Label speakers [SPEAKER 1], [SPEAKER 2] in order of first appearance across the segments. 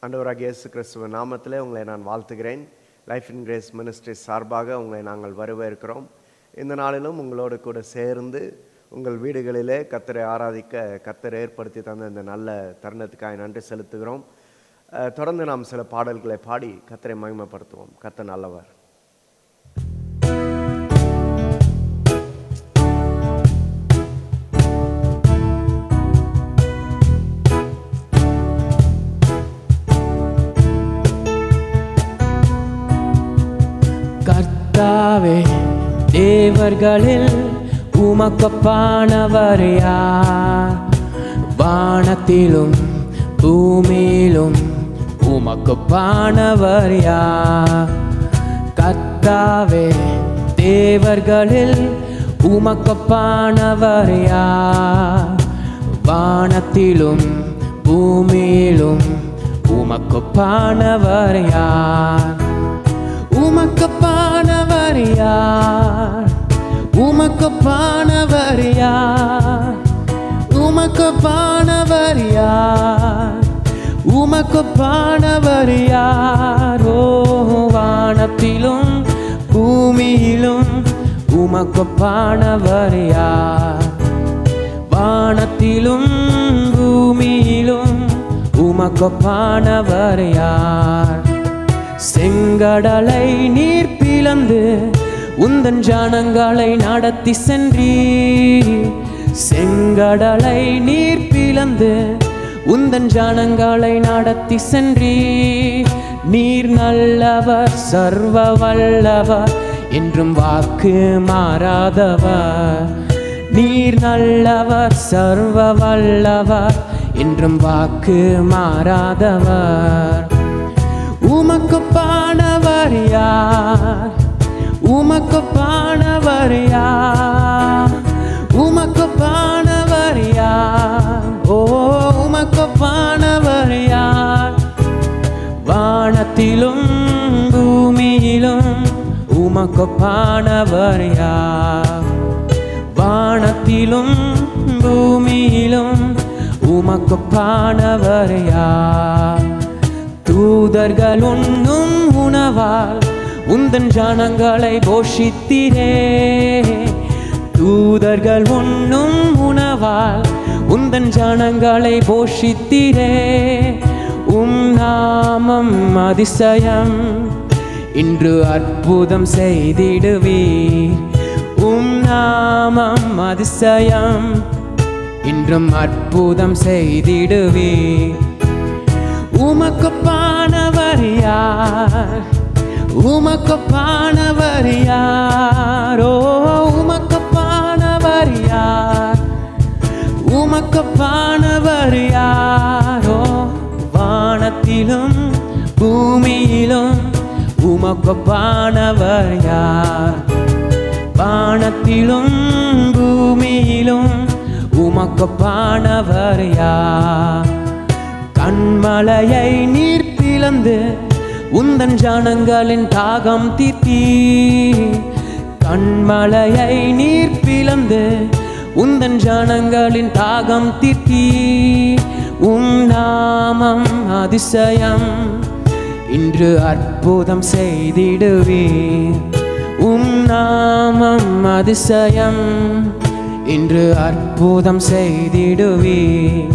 [SPEAKER 1] ஆண்டவராகிய இயேசு கிறிஸ்துவ நாமத்திலே உங்களை நான் வாழ்த்துகிறேன் லைஃப் இன் கிரேஸ் மினிஸ்ட்ரி சார்பாக உங்களை நாங்கள் வரவேற்கிறோம் இந்த நாளிலும் உங்களோடு கூட சேர்ந்து உங்கள் வீடுகளிலே கத்தரை ஆராதிக்க கத்தரை ஏற்படுத்தி தந்த இந்த நல்ல தருணத்துக்காக நன்றி செலுத்துகிறோம் அஹ், தொடர்ந்து நாம் சில பாடல்களை பாடி கத்தரை மகிமைப்படுத்துவோம் கத்த நல்லவர்
[SPEAKER 2] கர்த்தாவே தேவர்களில் உமக்கப்பானவர் யார் வானத்திலும் பூமியிலும் உமக்கப்பானவர் யார் கர்த்தாவே தேவர்களில் உமக்கப்பானவர் யார் வானத்திலும் பூமியிலும் உமக்கப்பானவர் யார் உமக்கப்பானவர் யார் உமக்கப்பானவர் யார் உமக்கப்பானவர் யார் உமக்கப்பானவர் யார் ஓ வானத்திலும் பூமியிலும் உமக்கப்பானவர் யார் வானத்திலும் பூமியிலும் உமக்கப்பானவர் யார் செங்கடலை நீர் பிளந்து உந்தன் ஜனங்களை நடத்தி சென்றீ செங்கடலை நீர் பிளந்து உந்தன் ஜனங்களை நடத்தி சென்றீ நீர் நல்லவர் சர்வ வல்லவர் என்றும் வாக்கு மாறாதவர் நீர் நல்லவர் சர்வ வல்லவர் என்றும் வாக்கு மாறாதவர் உமக்கப்பானவர் யார் உமக்கப்பானவர் யார் உமக்கப்பானவர் யார் ஓ உமக்கப்பானவர் யார் வானத்திலும் பூமியிலும் உமக்கப்பானவர் யார் வானத்திலும் பூமியிலும் உமக்கப்பானவர் யார் தூதர்கள் உண்ணும் உணவால் உந்தன் ஜனங்களை போஷித்திரே தூதர்கள் உண்ணும் உணவால் உந்தன் ஜனங்களை போஷித்திரே உம் நாமம் அதிசயம் இன்று அற்புதம் செய்திடுவீர் உம் நாமம் அதிசயம் இன்றும் அற்புதம் செய்திடுவீர் உமக்கப்பானவர் யார் உமக்கப்பானவர் யாரோ உமக்கப்பானவர் யார் உமக்கப்பானவர் யாரோ வானத்திலும் பூமியிலும் உமக்கப்பானவர் யார் வானத்திலும் பூமியிலும் உமக்கப்பானவர் யார் கண்மலையை நீர் பிளந்து உந்தன் ஜனங்களின் தாகம் தீர்த்தி கண்மலையை நீர் பிளந்து உந்தன் ஜனங்களின் தாகம் தீர்த்தி உம் நாமம் அதிசயம் இன்று அற்புதம் செய்திடுவீர் உம் நாமம் அதிசயம் இன்று அற்புதம் செய்திடுவீர்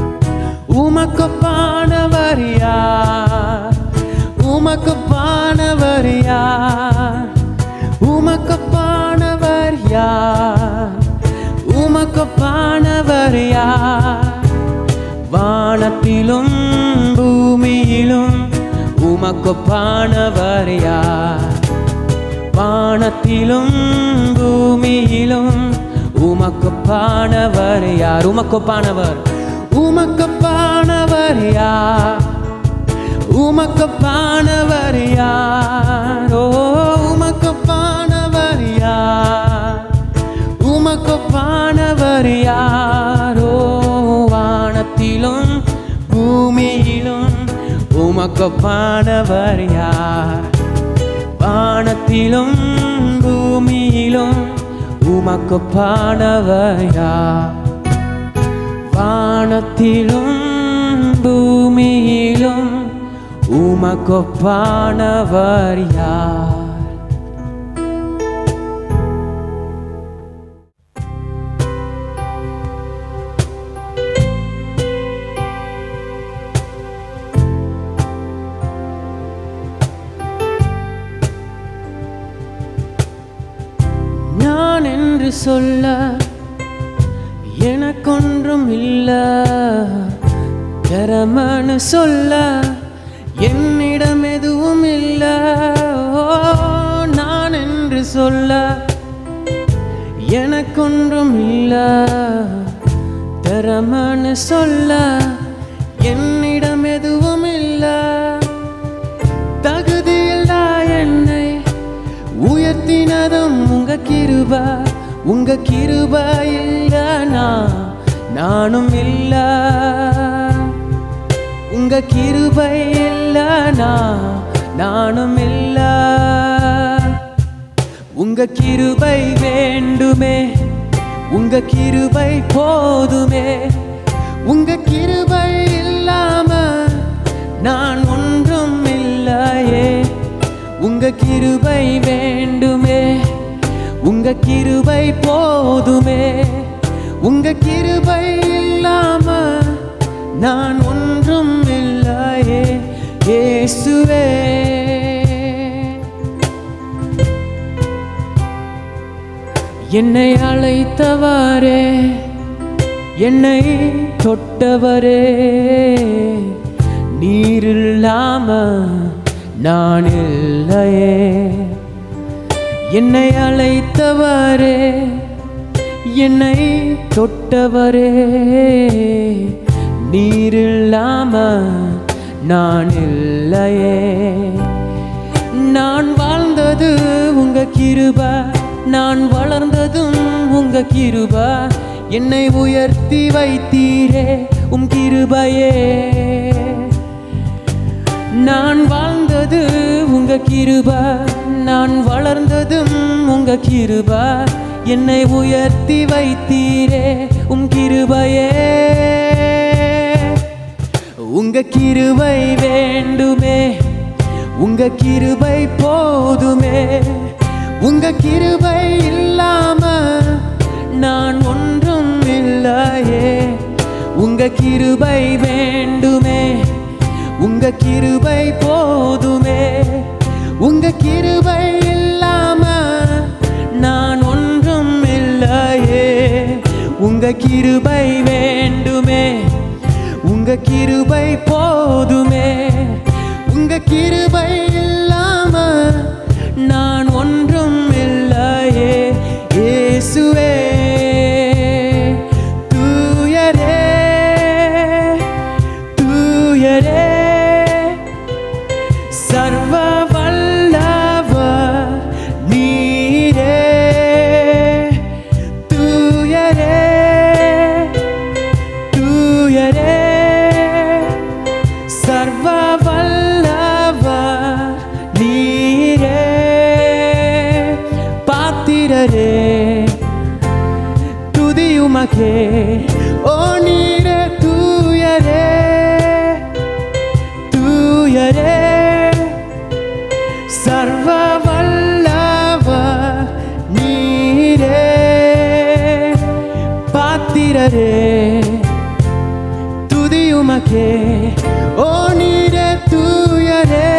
[SPEAKER 2] உமக்கப்பானவர் யார் உமக்கப்பானவர் யார் உமக்கப்பானவர் யார் உமக்கப்பானவர் யார் வானத்திலும் பூமியிலும் உமக்கப்பானவர் யார் வானத்திலும் பூமியிலும் உமக்கப்பானவர் யார் உமக்கப்பானவர் உமக்கப்பானவர் யார் உமக்கப்பானவர் யார் ஓ உமக்கப்பானவர் யார் உமக்கப்பானவர் யாரோ வானத்திலும் பூமியிலும் உமக்கப்பானவர் யார் வானத்திலும் பூமியிலும் உமக்கப்பானவர் யார் வானத்திலும் பூமியிலும் உமக்கொப்பானவர் யார் நான் என்று சொல்ல எனக்கொன்றும் இல்ல திறமனு சொல்ல என்னிடம் எதுவும் இல்ல ஓ, நான் என்று சொல்ல எனக்கொன்றும் இல்ல திறமனு சொல்ல என்னிடம் எதுவும் இல்ல தகுதியில்லா என்னை உயர்த்தினதும் உங்க கிருப உங்க கிருப இல்லனா நானும் இல்ல உங்க கிருபை இல்லனா நானும் இல்ல உங்க கிருபை வேண்டுமே உங்க கிருபை போதுமே உங்க கிருபை இல்லாம நான் ஒன்றும் இல்லையே உங்க கிருபை வேண்டுமே உங்க கிருபை போதுமே உங்க கிருபை இல்லாம நான் ஒன்றும் இல்லையே இயேசுவே என்னை அழைத்தவரே என்னை தொட்டவரே நீரில்லாம நான் இல்லையே என்னை அழைத்தவரே என்னை தொட்டவரே நீரில்லாம நான் இல்லையே நான் வாழ்ந்தது உங்க கிருப நான் வளர்ந்ததும் உங்க கிருப என்னை உயர்த்தி வைத்தீரே உம் கிருபையே நான் வாழ்ந்தது உங்க கிருப நான் வளர்ந்ததும் உங்க கிருப என்னை உயர்த்தி வைத்தீரே உம் கிருபையே உங்க கிருபை வேண்டுமே உங்க கிருபை போதுமே உங்க கிருபை இல்லாம நான் ஒன்றும் இல்லையே உங்க கிருபை வேண்டுமே உங்க கிருபை போதுமே உங்க கிருபை இல்லாம நான் ஒன்றும் இல்லையே உங்க கிருபை வேண்டுமே உங்க கிருபை போதுமே உங்க கிருபை இல்லாம நான் ஒன்றும் இல்லையே இயேசுவே தூயரே தூயரே சர்வ வல்லவர் நீரே தூயரே தூயரே சர்வ வல்லவர் நீரே பாத்திரரே துதியுமகே ஓ நீரே தூயரே தூயரே சர்வ வல்லவர் நீரே பாத்திரரே துதியுமகே ஓ நீரே தூயரே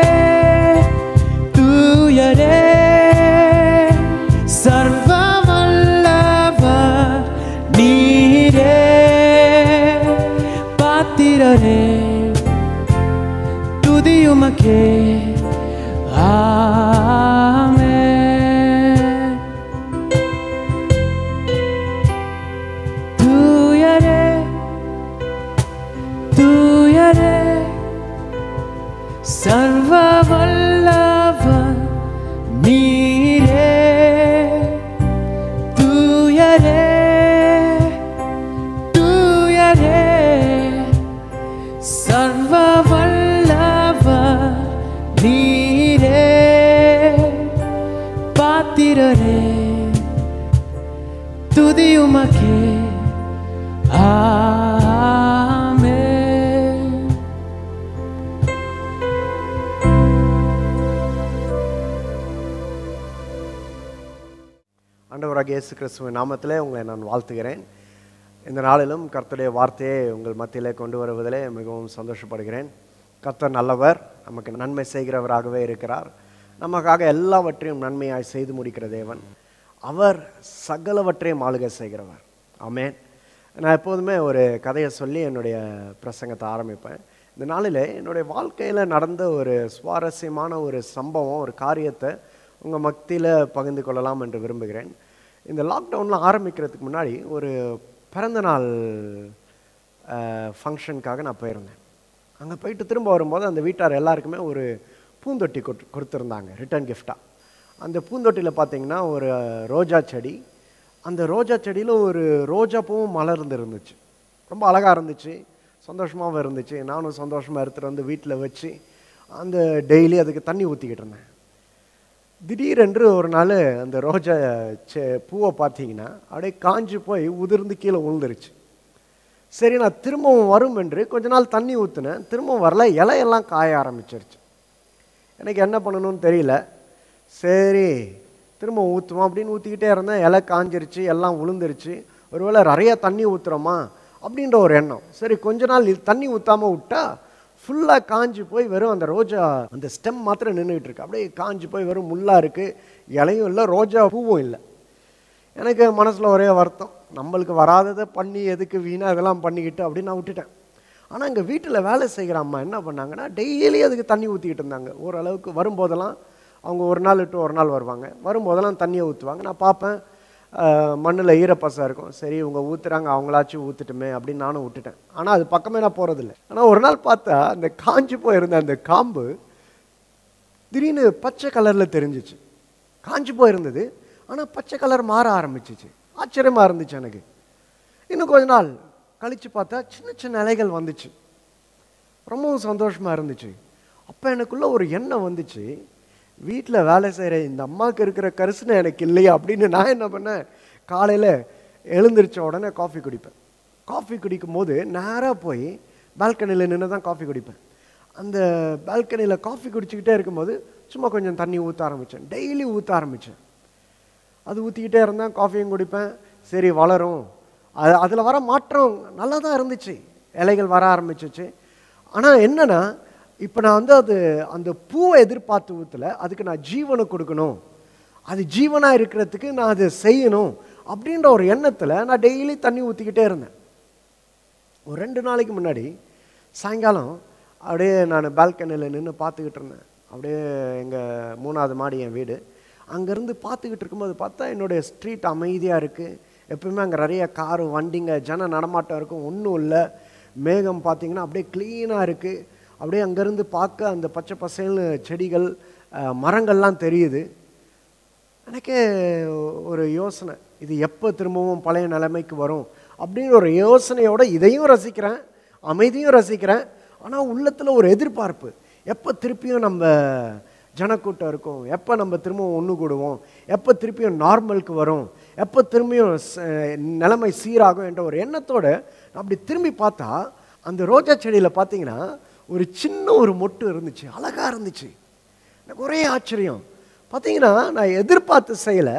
[SPEAKER 2] தூயரே சர்வ வல்லவர் நீரே பாத்திரரே துதியுமக்கே ஆமென் தூயரே தூயரே சர்வ வல்லவர் நீரே தூயரே தூயரே சர்வ வல்லவர் நீரே பாத்திரரே துதியுமக்கே ஆமென்
[SPEAKER 1] ஆண்டவராக இயேசு கிறிஸ்துவின் நாமத்திலே உங்களை நான் வாழ்த்துகிறேன் இந்த நாளிலும் கர்த்தருடைய வார்த்தையை உங்கள் மத்தியிலே கொண்டு வருவதிலே மிகவும் சந்தோஷப்படுகிறேன் கர்த்தர் நல்லவர் நமக்கு நன்மை செய்கிறவராகவே இருக்கிறார் நமக்காக எல்லாவற்றையும் நன்மையாய் செய்து முடிக்கிற தேவன் அவர் சகலவற்றையும் ஆளுகை செய்கிறவர் ஆமென் நான் எப்போதுமே ஒரு கதையை சொல்லி என்னுடைய பிரசங்கத்தை ஆரம்பிப்பேன் இந்த நாளில் என்னுடைய வாழ்க்கையில் நடந்த ஒரு சுவாரஸ்யமான ஒரு சம்பவம் ஒரு காரியத்தை உங்கள் மத்தியில் பகிர்ந்து கொள்ளலாம் என்று விரும்புகிறேன் இந்த லாக்டவுனில் ஆரம்பிக்கிறதுக்கு முன்னாடி ஒரு பிறந்தநாள் ஃபங்க்ஷனுக்காக நான் போயிருந்தேன் அங்கே போயிட்டு திரும்ப வரும்போது அந்த வீட்டார் எல்லாருக்குமே ஒரு பூந்தொட்டி கொடு கொடுத்துருந்தாங்க ரிட்டர்ன் கிஃப்டாக அந்த பூந்தொட்டியில் பார்த்தீங்கன்னா ஒரு ரோஜா செடி அந்த ரோஜா செடியில் ஒரு ரோஜா பூவும் மலர்ந்து இருந்துச்சு ரொம்ப அழகாக இருந்துச்சு சந்தோஷமாகவும் இருந்துச்சு நானும் சந்தோஷமாக எடுத்துகிட்டு வந்து வீட்டில் வச்சு அந்த டெய்லி அதுக்கு தண்ணி ஊற்றிக்கிட்டு இருந்தேன் திடீரென்று ஒரு நாள் அந்த ரோஜா செ பூவை பார்த்தீங்கன்னா அப்படியே காஞ்சு போய் உதிர்ந்து கீழே விழுந்துருச்சு சரி நான் திரும்பவும் வரும் என்று கொஞ்ச நாள் தண்ணி ஊற்றுனேன் திரும்பவும் வரல இலையெல்லாம் காய ஆரம்பிச்சிருச்சு எனக்கு என்ன பண்ணணும்னு தெரியல சரி திரும்ப ஊற்றுவோம் அப்படின்னு ஊற்றிக்கிட்டே இருந்தேன் இலை காஞ்சிருச்சு எல்லாம் விழுந்துருச்சு ஒருவேளை நிறைய தண்ணி ஊற்றுறோமா அப்படின்ற ஒரு எண்ணம் சரி கொஞ்ச நாள் இ- தண்ணி ஊற்றாமல் விட்டா ஃபுல்லாக காஞ்சு போய் வெறும் அந்த ரோஜா அந்த ஸ்டெம் மாத்திரம் நின்றுட்டு இருக்கு அப்படியே காஞ்சு போய் வெறும் முள்ளா இருக்குது இலையும் இல்லை ரோஜா பூவும் இல்லை எனக்கு மனசில் ஒரே வருத்தம் நம்மளுக்கு வராததை பண்ணி எதுக்கு வீணாக இதெல்லாம் பண்ணிக்கிட்டு அப்படின்னு நான் விட்டுட்டேன் ஆனால் இங்கே வீட்டில் வேலை செய்கிற அம்மா என்ன பண்ணாங்கன்னா டெய்லி அதுக்கு தண்ணி ஊற்றிக்கிட்டு இருந்தாங்க ஓரளவுக்கு வரும்போதெல்லாம் அவங்க ஒரு நாள் விட்டு ஒரு நாள் வருவாங்க வரும்போதெல்லாம் தண்ணியை ஊற்றுவாங்க நான் பார்ப்பேன் மண்ணில் ஈரப்பசம் இருக்கும் சரி இவங்க ஊற்றுறாங்க அவங்களாச்சும் ஊற்றுட்டுமே அப்படின்னு நானும் விட்டுட்டேன் ஆனால் அது பக்கமே நான் போகிறதில்ல ஆனால் ஒரு நாள் பார்த்தா அந்த காஞ்சு போயிருந்த அந்த காம்பு திடீர்னு பச்சை கலரில் தெரிஞ்சிச்சு காஞ்சு போயிருந்தது ஆனால் பச்சை கலர் மாற ஆரம்பிச்சிச்சு ஆச்சரியமாக இருந்துச்சு எனக்கு இன்னும் கொஞ்ச நாள் கழித்து பார்த்தா சின்ன சின்ன இலைகள் வந்துச்சு ரொம்பவும் சந்தோஷமாக இருந்துச்சு அப்போ எனக்குள்ள ஒரு எண்ணம் வந்துச்சு வீட்டில் வேலை செய்கிற இந்த அம்மாவுக்கு இருக்கிற கரிசனை எனக்கு இல்லையா அப்படின்னு நான் என்ன பண்ணேன் காலையில் எழுந்திரிச்ச உடனே காஃபி குடிப்பேன் காஃபி குடிக்கும் போது நேராக போய் பால்கனியில் நின்று தான் காஃபி குடிப்பேன் அந்த பால்கனியில் காஃபி குடிச்சிக்கிட்டே இருக்கும்போது சும்மா கொஞ்சம் தண்ணி ஊற்ற ஆரம்பித்தேன் டெய்லி ஊற்ற ஆரம்பித்தேன் அது ஊற்றிக்கிட்டே இருந்தேன் காஃபியும் குடிப்பேன் சரி வளரும் அது அதில் வர மாற்றம் நல்லா தான் இருந்துச்சு இலைகள் வர ஆரம்பிச்சிச்சு ஆனால் என்னன்னா இப்போ நான் வந்து அது அந்த பூவை எதிர்பார்த்து ஊற்றல அதுக்கு நான் ஜீவனை கொடுக்கணும் அது ஜீவனாக இருக்கிறதுக்கு நான் அதை செய்யணும் அப்படின்ற ஒரு எண்ணத்தில் நான் டெய்லி தண்ணி ஊற்றிக்கிட்டே இருந்தேன் ஒரு ரெண்டு நாளைக்கு முன்னாடி சாயங்காலம் அப்படியே நான் பால்கனியில் நின்று பார்த்துக்கிட்டு இருந்தேன் அப்படியே எங்கள் மூணாவது மாடி என் வீடு அங்கேருந்து பார்த்துக்கிட்டு இருக்கும்போது பார்த்தா என்னுடைய ஸ்ட்ரீட் அமைதியாக இருக்குது எப்பவுமே அங்கே நிறைய காரு வண்டிங்க ஜன நடமாட்டம் இருக்கும் ஒன்றும் இல்லை மேகம் பார்த்தீங்கன்னா அப்படியே க்ளீனாக இருக்குது அப்படியே அங்கேருந்து பார்க்க அந்த பச்சை பசேல்னு செடிகள் அஹ், மரங்கள்லாம் தெரியுது எனக்கே ஒரு யோசனை இது எப்போ திரும்பவும் பழைய நிலைமைக்கு வரும் அப்படின்னு ஒரு யோசனையோட இதையும் ரசிக்கிறேன் அமைதியும் ரசிக்கிறேன் ஆனால் உள்ளத்தில் ஒரு எதிர்பார்ப்பு எப்போ திருப்பியும் நம்ம ஜனக்கூட்டம் இருக்கும் எப்போ நம்ம திரும்பவும் ஒன்று கூடுவோம் எப்போ திருப்பியும் நார்மலுக்கு வரும் எப்போ திரும்பியும் ச- நிலைமை சீராகும் என்ற ஒரு எண்ணத்தோட நான் அப்படி திரும்பி பார்த்தா அந்த ரோஜா செடியில் பார்த்தீங்கன்னா ஒரு சின்ன ஒரு மொட்டு இருந்துச்சு அழகாக இருந்துச்சு எனக்கு ஒரே ஆச்சரியம் பார்த்தீங்கன்னா நான் எதிர்பார்த்து செய்யலை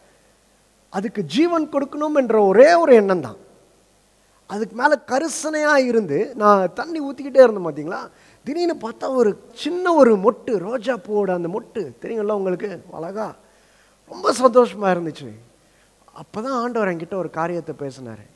[SPEAKER 1] அதுக்கு ஜீவன் கொடுக்கணும் என்ற ஒரே ஒரு எண்ணம் தான் அதுக்கு மேலே கரிசனையாக இருந்து நான் தண்ணி ஊற்றிக்கிட்டே இருந்தேன் பார்த்தீங்களா திடீர்னு பார்த்தா ஒரு சின்ன ஒரு மொட்டு ரோஜா பூவோட அந்த மொட்டு தெரியுங்களா உங்களுக்கு அழகா ரொம்ப சந்தோஷமாக இருந்துச்சு அப்போ தான் ஆண்டவர் என்கிட்ட ஒரு காரியத்தை பேசினார்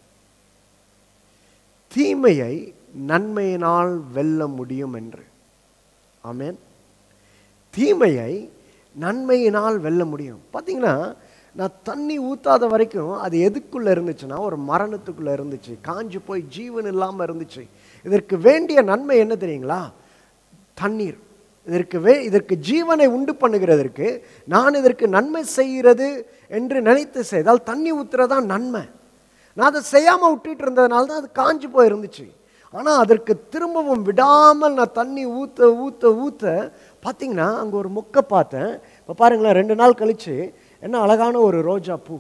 [SPEAKER 1] தீமையை நன்மையினால் வெல்ல முடியும் என்று ஆமென் தீமையை நன்மையினால் வெல்ல முடியும் பார்த்தீங்கன்னா நான் தண்ணி ஊத்தாத வரைக்கும் அது எதுக்குள்ள இருந்துச்சுன்னா ஒரு மரணத்துக்குள்ள இருந்துச்சு காஞ்சு போய் ஜீவன் இல்லாமல் இருந்துச்சு இதற்கு வேண்டிய நன்மை என்ன தெரியுங்களா தண்ணீர் இதற்கு வே இதற்கு ஜீவனை உண்டு பண்ணுகிறதற்கு நான் இதற்கு நன்மை செய்கிறது என்று நினைத்து செய்தால் தண்ணி ஊத்துறதா நன்மை நான் அதை செய்யாமல் விட்டுட்டு இருந்ததுனால தான் அது காஞ்சு போயிருந்துச்சு ஆனால் அதற்கு திரும்பவும் விடாமல் நான் தண்ணி ஊற்ற ஊற்ற ஊற்ற பார்த்தீங்கன்னா அங்கே ஒரு மொக்கை பார்த்தேன் இப்போ பாருங்களேன் ரெண்டு நாள் கழிச்சு என்ன அழகான ஒரு ரோஜா பூ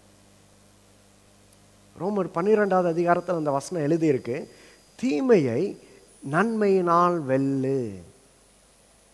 [SPEAKER 1] ரோமர் பன்னிரெண்டாவது அதிகாரத்தில் அந்த வசனம் எழுதியிருக்கு தீமையை நன்மையினால் வெல்லு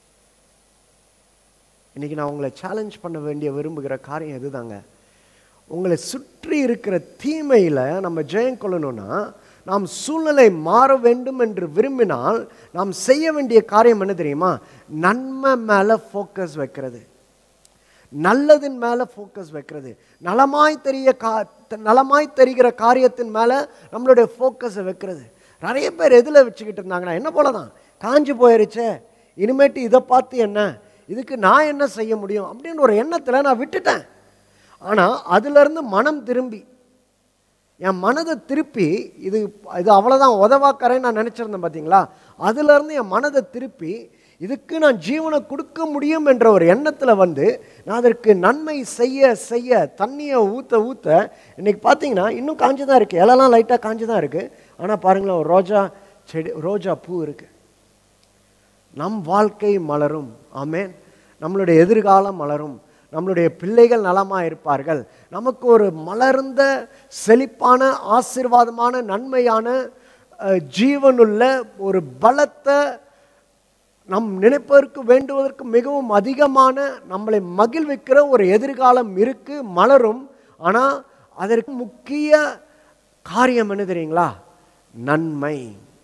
[SPEAKER 1] இன்னைக்கு நான் உங்களை சேலஞ்ச் பண்ண வேண்டிய விரும்புகிற காரியம் இதுதாங்க உங்களை சுற்றி இருக்கிற தீமையில் நம்ம ஜெயம் கொள்ளணும்னா நாம் சூழ்நிலை மாற வேண்டும் என்று விரும்பினால் நாம் செய்ய வேண்டிய காரியம் என்ன தெரியுமா நன்மை மேலே ஃபோக்கஸ் வைக்கிறது நல்லதின் மேலே ஃபோக்கஸ் வைக்கிறது நலமாய் தெரிய கா நலமாய் தெரிகிற காரியத்தின் மேலே நம்மளுடைய ஃபோக்கஸை வைக்கிறது நிறைய பேர் எதில் வச்சுக்கிட்டு இருந்தாங்கன்னா என்ன போல தான் காஞ்சு போயிருச்சே இனிமேட்டு இதை பார்த்து என்ன இதுக்கு நான் என்ன செய்ய முடியும் அப்படின்னு ஒரு எண்ணத்தில் நான் விட்டுட்டேன் ஆனால் அதுலேருந்து மனம் திரும்பி என் மனதை திருப்பி இது இது அவ்வளோதான் உதவாக்கறேன்னு நான் நினச்சிருந்தேன் பார்த்தீங்களா அதுலேருந்து என் மனதை திருப்பி இதுக்கு நான் ஜீவனை கொடுக்க முடியும் என்ற ஒரு எண்ணத்தில் வந்து நான் அதற்கு நன்மை செய்ய செய்ய தண்ணியை ஊற்ற ஊற்ற இன்னைக்கு பார்த்தீங்கன்னா இன்னும் காஞ்சு தான் இருக்குது இலலாம் லைட்டாக காஞ்சு தான் இருக்குது ஆனால் பாருங்களேன் ஒரு ரோஜா செடி ரோஜா பூ இருக்குது நம் வாழ்க்கை மலரும் ஆமேன் நம்மளுடைய எதிர்காலம் மலரும் நம்மளுடைய பிள்ளைகள் நலமாக இருப்பார்கள் நமக்கு ஒரு மலர்ந்த செழிப்பான ஆசீர்வாதமான நன்மையான அஹ், ஜீவனுள்ள ஒரு பலத்த நம் நினைப்பதற்கு வேண்டுவதற்கு மிகவும் அதிகமான நம்மளை மகிழ்விக்கிற ஒரு எதிர்காலம் இருக்கு மலரும் ஆனால் அதற்கு முக்கிய காரியம் என்ன தெரியுங்களா நன்மை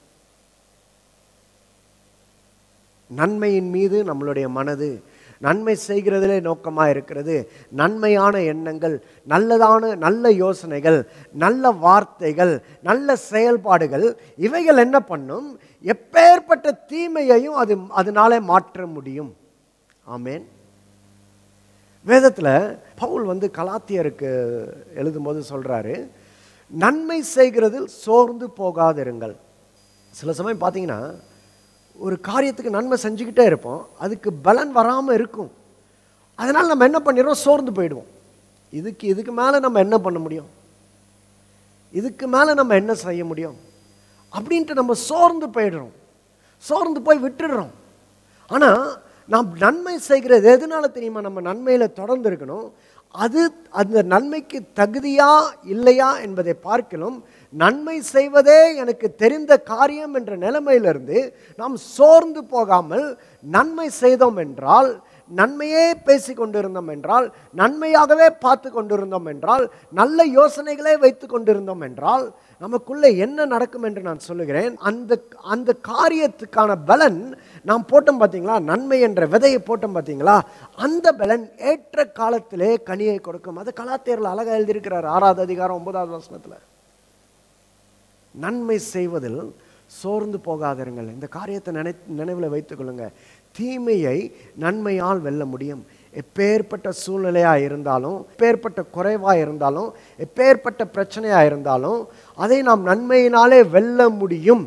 [SPEAKER 1] நன்மையின் மீது நம்மளுடைய மனது நன்மை செய்கிறதிலே நோக்கமாக இருக்கிறது நன்மையான எண்ணங்கள் நல்லதான நல்ல யோசனைகள் நல்ல வார்த்தைகள் நல்ல செயல்பாடுகள் இவைகள் என்ன பண்ணும் எப்பேற்பட்ட தீமையையும் அது அதனாலே மாற்ற முடியும் ஆமேன் வேதத்தில் பவுல் வந்து கலாத்தியருக்கு எழுதும்போது சொல்றாரு நன்மை செய்கிறதில் சோர்ந்து போகாதிருங்கள் சில சமயம் பார்த்தீங்கன்னா ஒரு காரியத்துக்கு நன்மை செஞ்சுக்கிட்டே இருப்போம் அதுக்கு பலன் வராமல் இருக்கும் அதனால் நம்ம என்ன பண்ணிடுறோம் சோர்ந்து போயிடுவோம் இதுக்கு இதுக்கு மேலே நம்ம என்ன பண்ண முடியும் இதுக்கு மேலே நம்ம என்ன செய்ய முடியும் அப்படின்ட்டு நம்ம சோர்ந்து போயிடுறோம் சோர்ந்து போய் விட்டுடுறோம் ஆனால் நாம் நன்மை செய்கிறது எதனால தெரியுமா நம்ம நன்மையில் தொடர்ந்து இருக்கணும் அது அந்த நன்மைக்கு தகுதியா இல்லையா என்பதை பார்க்கலும் நன்மை செய்வதே எனக்கு தெரிந்த காரியம் என்ற நிலைமையிலிருந்து நாம் சோர்ந்து போகாமல் நன்மை செய்தோம் என்றால் நன்மையே பேசி கொண்டிருந்தோம் என்றால் நன்மையாகவே பார்த்து கொண்டிருந்தோம் என்றால் நல்ல யோசனைகளே வைத்து கொண்டிருந்தோம் என்றால் நமக்குள்ளே என்ன நடக்கும் என்று நான் சொல்லுகிறேன் அந்த அந்த காரியத்துக்கான பலன் நாம் போட்டோம் பார்த்தீங்களா நன்மை என்ற விதையை போட்டோம் பார்த்தீங்களா அந்த பலன் ஏற்ற காலத்திலே கனியை கொடுக்கும் அது கலாத்தேரில் அழகாக எழுதியிருக்கிறார் ஆறாவது அதிகாரம் ஒன்பதாவது வசனத்தில் நன்மை செய்வதில் சோர்ந்து போகாதிருங்கள் இந்த காரியத்தை நினை நினைவில் வைத்துக்கொள்ளுங்க தீமையை நன்மையால் வெல்ல முடியும் எப்பேற்பட்ட சூழ்நிலையாக இருந்தாலும் எப்பேற்பட்ட குறைவாக இருந்தாலும் எப்பேற்பட்ட பிரச்சனையாக இருந்தாலும் அதை நாம் நன்மையினாலே வெல்ல முடியும்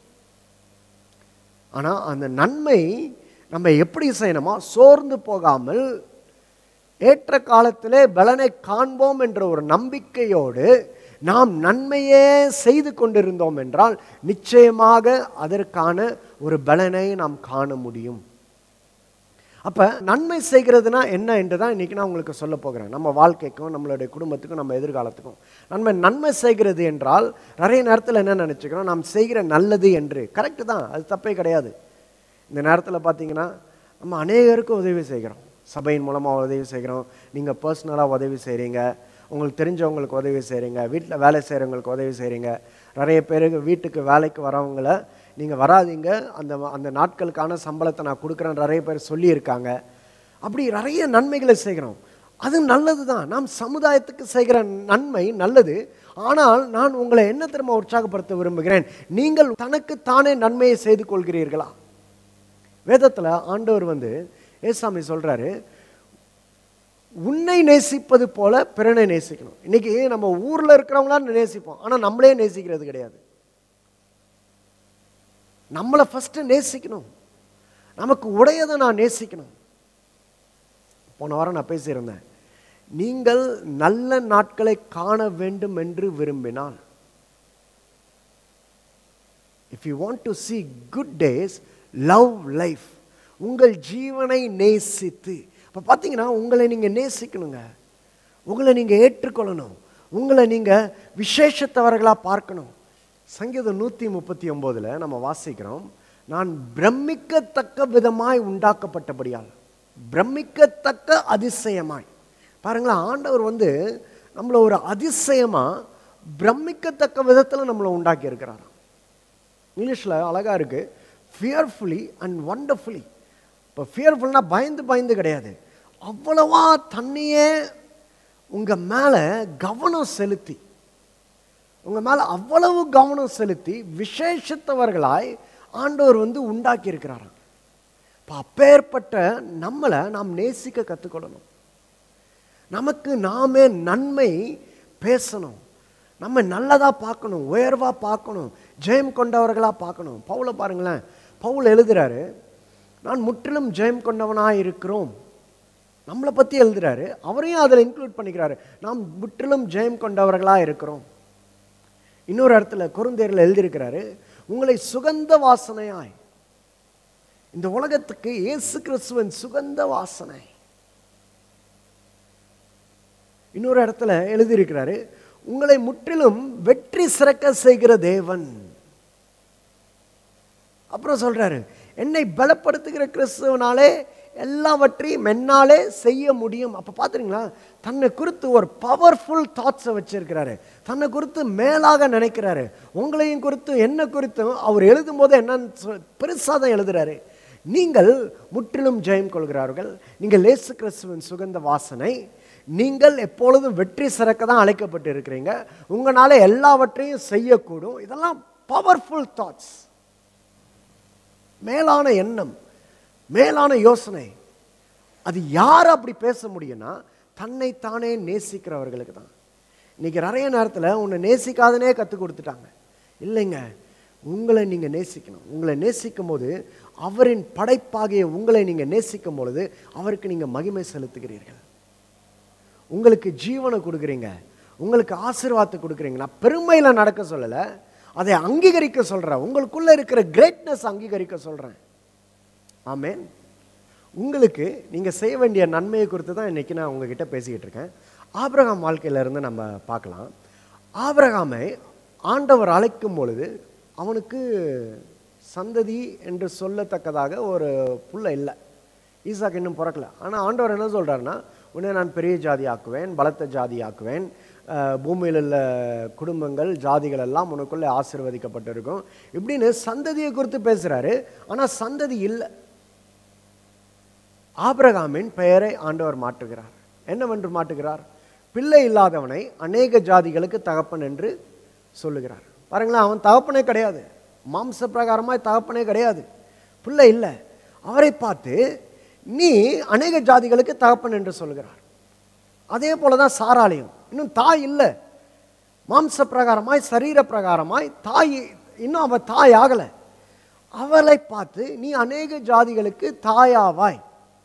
[SPEAKER 1] ஆனால் அந்த நன்மை நம்ம எப்படி செய்யணுமா சோர்ந்து போகாமல் ஏற்ற காலத்திலே பலனை காண்போம் என்ற ஒரு நம்பிக்கையோடு நாம் நன்மையே செய்து கொண்டிருந்தோம் என்றால் நிச்சயமாக அதற்கான ஒரு பலனை நாம் காண முடியும் அப்போ நன்மை செய்கிறதுனா என்ன என்று தான் இன்றைக்கி நான் உங்களுக்கு சொல்ல போகிறேன் நம்ம வாழ்க்கைக்கும் நம்மளுடைய குடும்பத்துக்கும் நம்ம எதிர்காலத்துக்கும் நன்மை நன்மை செய்கிறது என்றால் நிறைய நேரத்தில் என்ன நினச்சிக்கிறோம் நாம் செய்கிற நல்லது என்று கரெக்டு தான் அது தப்பே கிடையாது இந்த நேரத்தில் பார்த்தீங்கன்னா நம்ம அநேகருக்கும் உதவி செய்கிறோம் சபையின் மூலமாக உதவி செய்கிறோம் நீங்கள் பர்சனலாக உதவி செய்கிறீங்க உங்களுக்கு தெரிஞ்சவங்களுக்கு உதவி செய்கிறீங்க வீட்டில் வேலை செய்கிறவங்களுக்கு உதவி செய்கிறீங்க நிறைய பேருக்கு வீட்டுக்கு வேலைக்கு வரவங்கள நீங்கள் வராதீங்க அந்த அந்த நாட்களுக்கான சம்பளத்தை நான் கொடுக்குறேன் நிறைய பேர் சொல்லியிருக்காங்க அப்படி நிறைய நன்மைகளை செய்கிறோம் அது நல்லது தான் நாம் சமுதாயத்துக்கு செய்கிற நன்மை நல்லது ஆனால் நான் உங்களை என்ன திரும்ப உற்சாகப்படுத்த விரும்புகிறேன் நீங்கள் தனக்கு தானே நன்மையை செய்து கொள்கிறீர்களா வேதத்தில் ஆண்டவர் வந்து ஏசாமி சொல்கிறாரு உன்னை நேசிப்பது போல பிறனை நேசிக்கணும் இன்னைக்கு நம்ம ஊரில் இருக்கிறவங்களாம் நேசிப்போம் ஆனால் நம்மளே நேசிக்கிறது கிடையாது நம்மளை ஃபஸ்ட்டு நேசிக்கணும் நமக்கு உடையதை நான் நேசிக்கணும் போன வாரம் நான் பேசியிருந்தேன் நீங்கள் நல்ல நாட்களை காண வேண்டும் என்று விரும்பினால் if you want to see good days love life உங்கள் ஜீவனை நேசித்து இப்போ பார்த்தீங்கன்னா உங்களை நீங்கள் நேசிக்கணுங்க உங்களை நீங்கள் ஏற்றுக்கொள்ளணும் உங்களை நீங்கள் விசேஷத்தவர்களாக பார்க்கணும் சங்கீதம் நூற்றி முப்பத்தி ஒம்போதில் நம்ம வாசிக்கிறோம் நான் பிரமிக்கத்தக்க விதமாய் உண்டாக்கப்பட்டபடியால் பிரமிக்கத்தக்க அதிசயமாய் பாருங்களேன் ஆண்டவர் வந்து
[SPEAKER 3] நம்மளை ஒரு அதிசயமாக பிரமிக்கத்தக்க விதத்தில் நம்மளை உண்டாக்கி இருக்கிறாராம் இங்கிலீஷில் அழகாக இருக்குது ஃபியர்ஃபுல்லி அண்ட் ஒண்டர்ஃபுல்லி இப்போ ஃபியர்ஃபுல்னா பயந்து பயந்து கிடையாது அவ்வளவா தன்னையே உங்கள் மேலே கவனம் செலுத்தி உங்கள் மேலே அவ்வளவு கவனம் செலுத்தி விசேஷத்தவர்களாய் ஆண்டவர் வந்து உண்டாக்கி இருக்கிறாராம் இப்போ அப்பேற்பட்ட நம்மளை நாம் நேசிக்க கற்றுக்கொள்ளணும் நமக்கு நாமே நன்மை பேசணும் நம்ம நல்லதாக பார்க்கணும் உயர்வாக பார்க்கணும் ஜெயம் கொண்டவர்களாக பார்க்கணும் பவுலை பாருங்களேன் பவுல் எழுதுறாரு நான் முற்றிலும் ஜெயம் கொண்டவனாக இருக்கிறோம் நம்மளை பற்றி எழுதுறாரு அவரையும் அதில் இன்க்ளூட் பண்ணிக்கிறாரு நாம் முற்றிலும் ஜெயம் கொண்டவர்களாக இருக்கிறோம் இன்னொரு இடத்துல குறுந்தேரில் எழுதியிருக்கிறாரு உங்களை சுகந்த வாசனையாய் இந்த உலகத்துக்கு இயேசு கிறிஸ்துவின் சுகந்த வாசனை இன்னொரு இடத்துல எழுதியிருக்கிறாரு உங்களை முற்றிலும் வெற்றி சிறக்க செய்கிற தேவன் அப்புறம் சொல்றாரு என்னை பலப்படுத்துகிற கிறிஸ்துவனாலே எல்லாவற்றையும் என்னாலே செய்ய முடியும் அப்போ பார்த்துறீங்களா தன்னை குறித்து ஒரு பவர்ஃபுல் தாட்ஸை வச்சிருக்கிறாரு தன்னை குறித்து மேலாக நினைக்கிறாரு உங்களையும் குறித்து என்ன குறித்தும் அவர் எழுதும் போது என்னன்னு பெருசாக தான் எழுதுறாரு நீங்கள் முற்றிலும் ஜெயம் கொள்கிறார்கள் நீங்கள் லேசு கிறிஸ்துவின் சுகந்த வாசனை நீங்கள் எப்பொழுதும் வெற்றி சிறக்க தான் அழைக்கப்பட்டு இருக்கிறீங்க உங்களால் எல்லாவற்றையும் செய்யக்கூடும் இதெல்லாம் பவர்ஃபுல் தாட்ஸ் மேலான எண்ணம் மேலான யோசனை அது யார் அப்படி பேச முடியும்னா தன்னைத்தானே நேசிக்கிறவர்களுக்கு தான் இன்னைக்கு நிறைய நேரத்தில் உன்னை நேசிக்காதனே கற்றுக் கொடுத்துட்டாங்க இல்லைங்க உங்களை நீங்கள் நேசிக்கணும் உங்களை நேசிக்கும் போது அவரின் படைப்பாகிய உங்களை நீங்கள் நேசிக்கும் பொழுது அவருக்கு நீங்கள் மகிமை செலுத்துகிறீர்கள் உங்களுக்கு ஜீவனை கொடுக்குறீங்க உங்களுக்கு ஆசீர்வாதத்தை கொடுக்குறீங்க நான் பெருமையில் நடக்க சொல்லலை அதை அங்கீகரிக்க சொல்கிறேன் உங்களுக்குள்ளே இருக்கிற கிரேட்னஸ் அங்கீகரிக்க சொல்கிறேன் ஆமேன் உங்களுக்கு நீங்கள் செய்ய வேண்டிய நன்மையை குறித்து தான் இன்றைக்கி நான் உங்ககிட்ட பேசிக்கிட்டு இருக்கேன் ஆபிரகாம் வாழ்க்கையிலேருந்து நம்ம பார்க்கலாம் ஆபிரகாமை ஆண்டவர் அழைக்கும் பொழுது அவனுக்கு சந்ததி என்று சொல்லத்தக்கதாக ஒரு புள்ள இல்லை ஈசாக்கு இன்னும் பிறக்கல ஆனால் ஆண்டவர் என்ன சொல்கிறாருன்னா உன்னை நான் பெரிய ஜாதி ஆக்குவேன் பலத்த ஜாதி ஆக்குவேன் அஹ், பூமியில் உள்ள குடும்பங்கள் ஜாதிகள் எல்லாம் உனக்குள்ளே ஆசீர்வதிக்கப்பட்டிருக்கும் இப்படின்னு சந்ததியை குறித்து பேசுகிறாரு ஆனால் சந்ததி இல்லை ஆபிரகாமின் பெயரை ஆண்டவர் மாற்றுகிறார் என்னவென்று மாற்றுகிறார் பிள்ளை இல்லாதவனை அநேக ஜாதிகளுக்கு தகப்பன் என்று சொல்லுகிறார் பாருங்களேன் அவன் தகப்பனே கிடையாது மாம்ச பிரகாரமாய் தகப்பனே கிடையாது பிள்ளை இல்லை அவரை பார்த்து நீ அநேக ஜாதிகளுக்கு தகப்பன் என்று சொல்லுகிறார் அதே போல தான் சாராலயம் இன்னும் தாய் இல்லை மாம்ச பிரகாரமாய் சரீர பிரகாரமாய் தாய் இன்னும் அவள் தாய் ஆகலை அவளை பார்த்து நீ அநேக ஜாதிகளுக்கு தாயாவாய்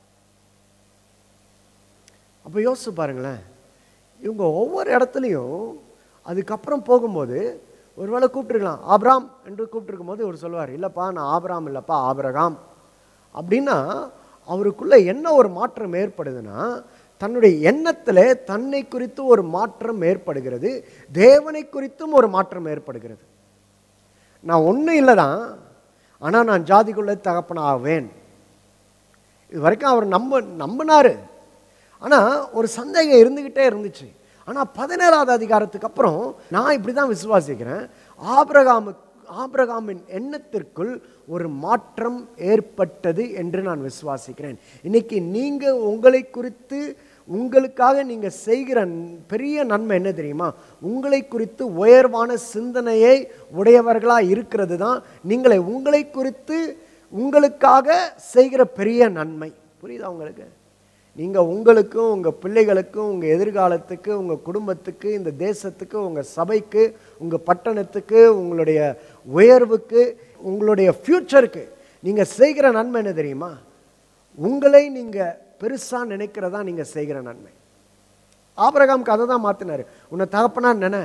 [SPEAKER 3] அப்போ யோசிச்சு பாருங்களேன் இவங்க ஒவ்வொரு இடத்துலையும் அதுக்கப்புறம் போகும்போது ஒருவேளை கூப்பிட்டுருக்கலாம் ஆபிராம் என்று கூப்பிட்டுருக்கும் போது இவர் சொல்லுவார் இல்லைப்பா நான் ஆபிராம் இல்லைப்பா ஆபிரகாம் அப்படின்னா அவருக்குள்ள என்ன ஒரு மாற்றம் ஏற்படுதுன்னா தன்னுடைய எண்ணத்தில் தன்னை குறித்து ஒரு மாற்றம் ஏற்படுகிறது தேவனை குறித்தும் ஒரு மாற்றம் ஏற்படுகிறது நான் ஒன்றும் இல்லை தான் ஆனால் நான் ஜாதிக்குள்ளே தகப்பனாவேன் இது வரைக்கும் அவர் நம்ப நம்பினாரு ஆனால் ஒரு சந்தேகம் இருந்துக்கிட்டே இருந்துச்சு ஆனால் பதினேழாவது அதிகாரத்துக்கு அப்புறம் நான் இப்படி தான் விசுவாசிக்கிறேன் ஆபிரகாமு ஆபிரகாமின் எண்ணத்திற்குள் ஒரு மாற்றம் ஏற்பட்டது என்று நான் விசுவாசிக்கிறேன் இன்னைக்கு நீங்கள் உங்களை குறித்து உங்களுக்காக நீங்கள் செய்கிற பெரிய நன்மை என்ன தெரியுமா உங்களை குறித்து உயர்வான சிந்தனையை உடையவர்களாக இருக்கிறது தான் நீங்களை உங்களை குறித்து உங்களுக்காக செய்கிற பெரிய நன்மை புரியுதா உங்களுக்கு நீங்கள் உங்களுக்கும் உங்கள் பிள்ளைகளுக்கும் உங்கள் எதிர்காலத்துக்கு உங்கள் குடும்பத்துக்கு இந்த தேசத்துக்கு உங்கள் சபைக்கு உங்கள் பட்டணத்துக்கு உங்களுடைய உயர்வுக்கு உங்களுடைய ஃப்யூச்சருக்கு நீங்கள் செய்கிற நன்மை என்ன தெரியுமா உங்களை நீங்கள் பெருசாக நினைக்கிறதா நீங்கள் செய்கிற நன்மை ஆபிரகாம்க்கு அதை தான் மாற்றினார் உன்னை தகப்பனா நினை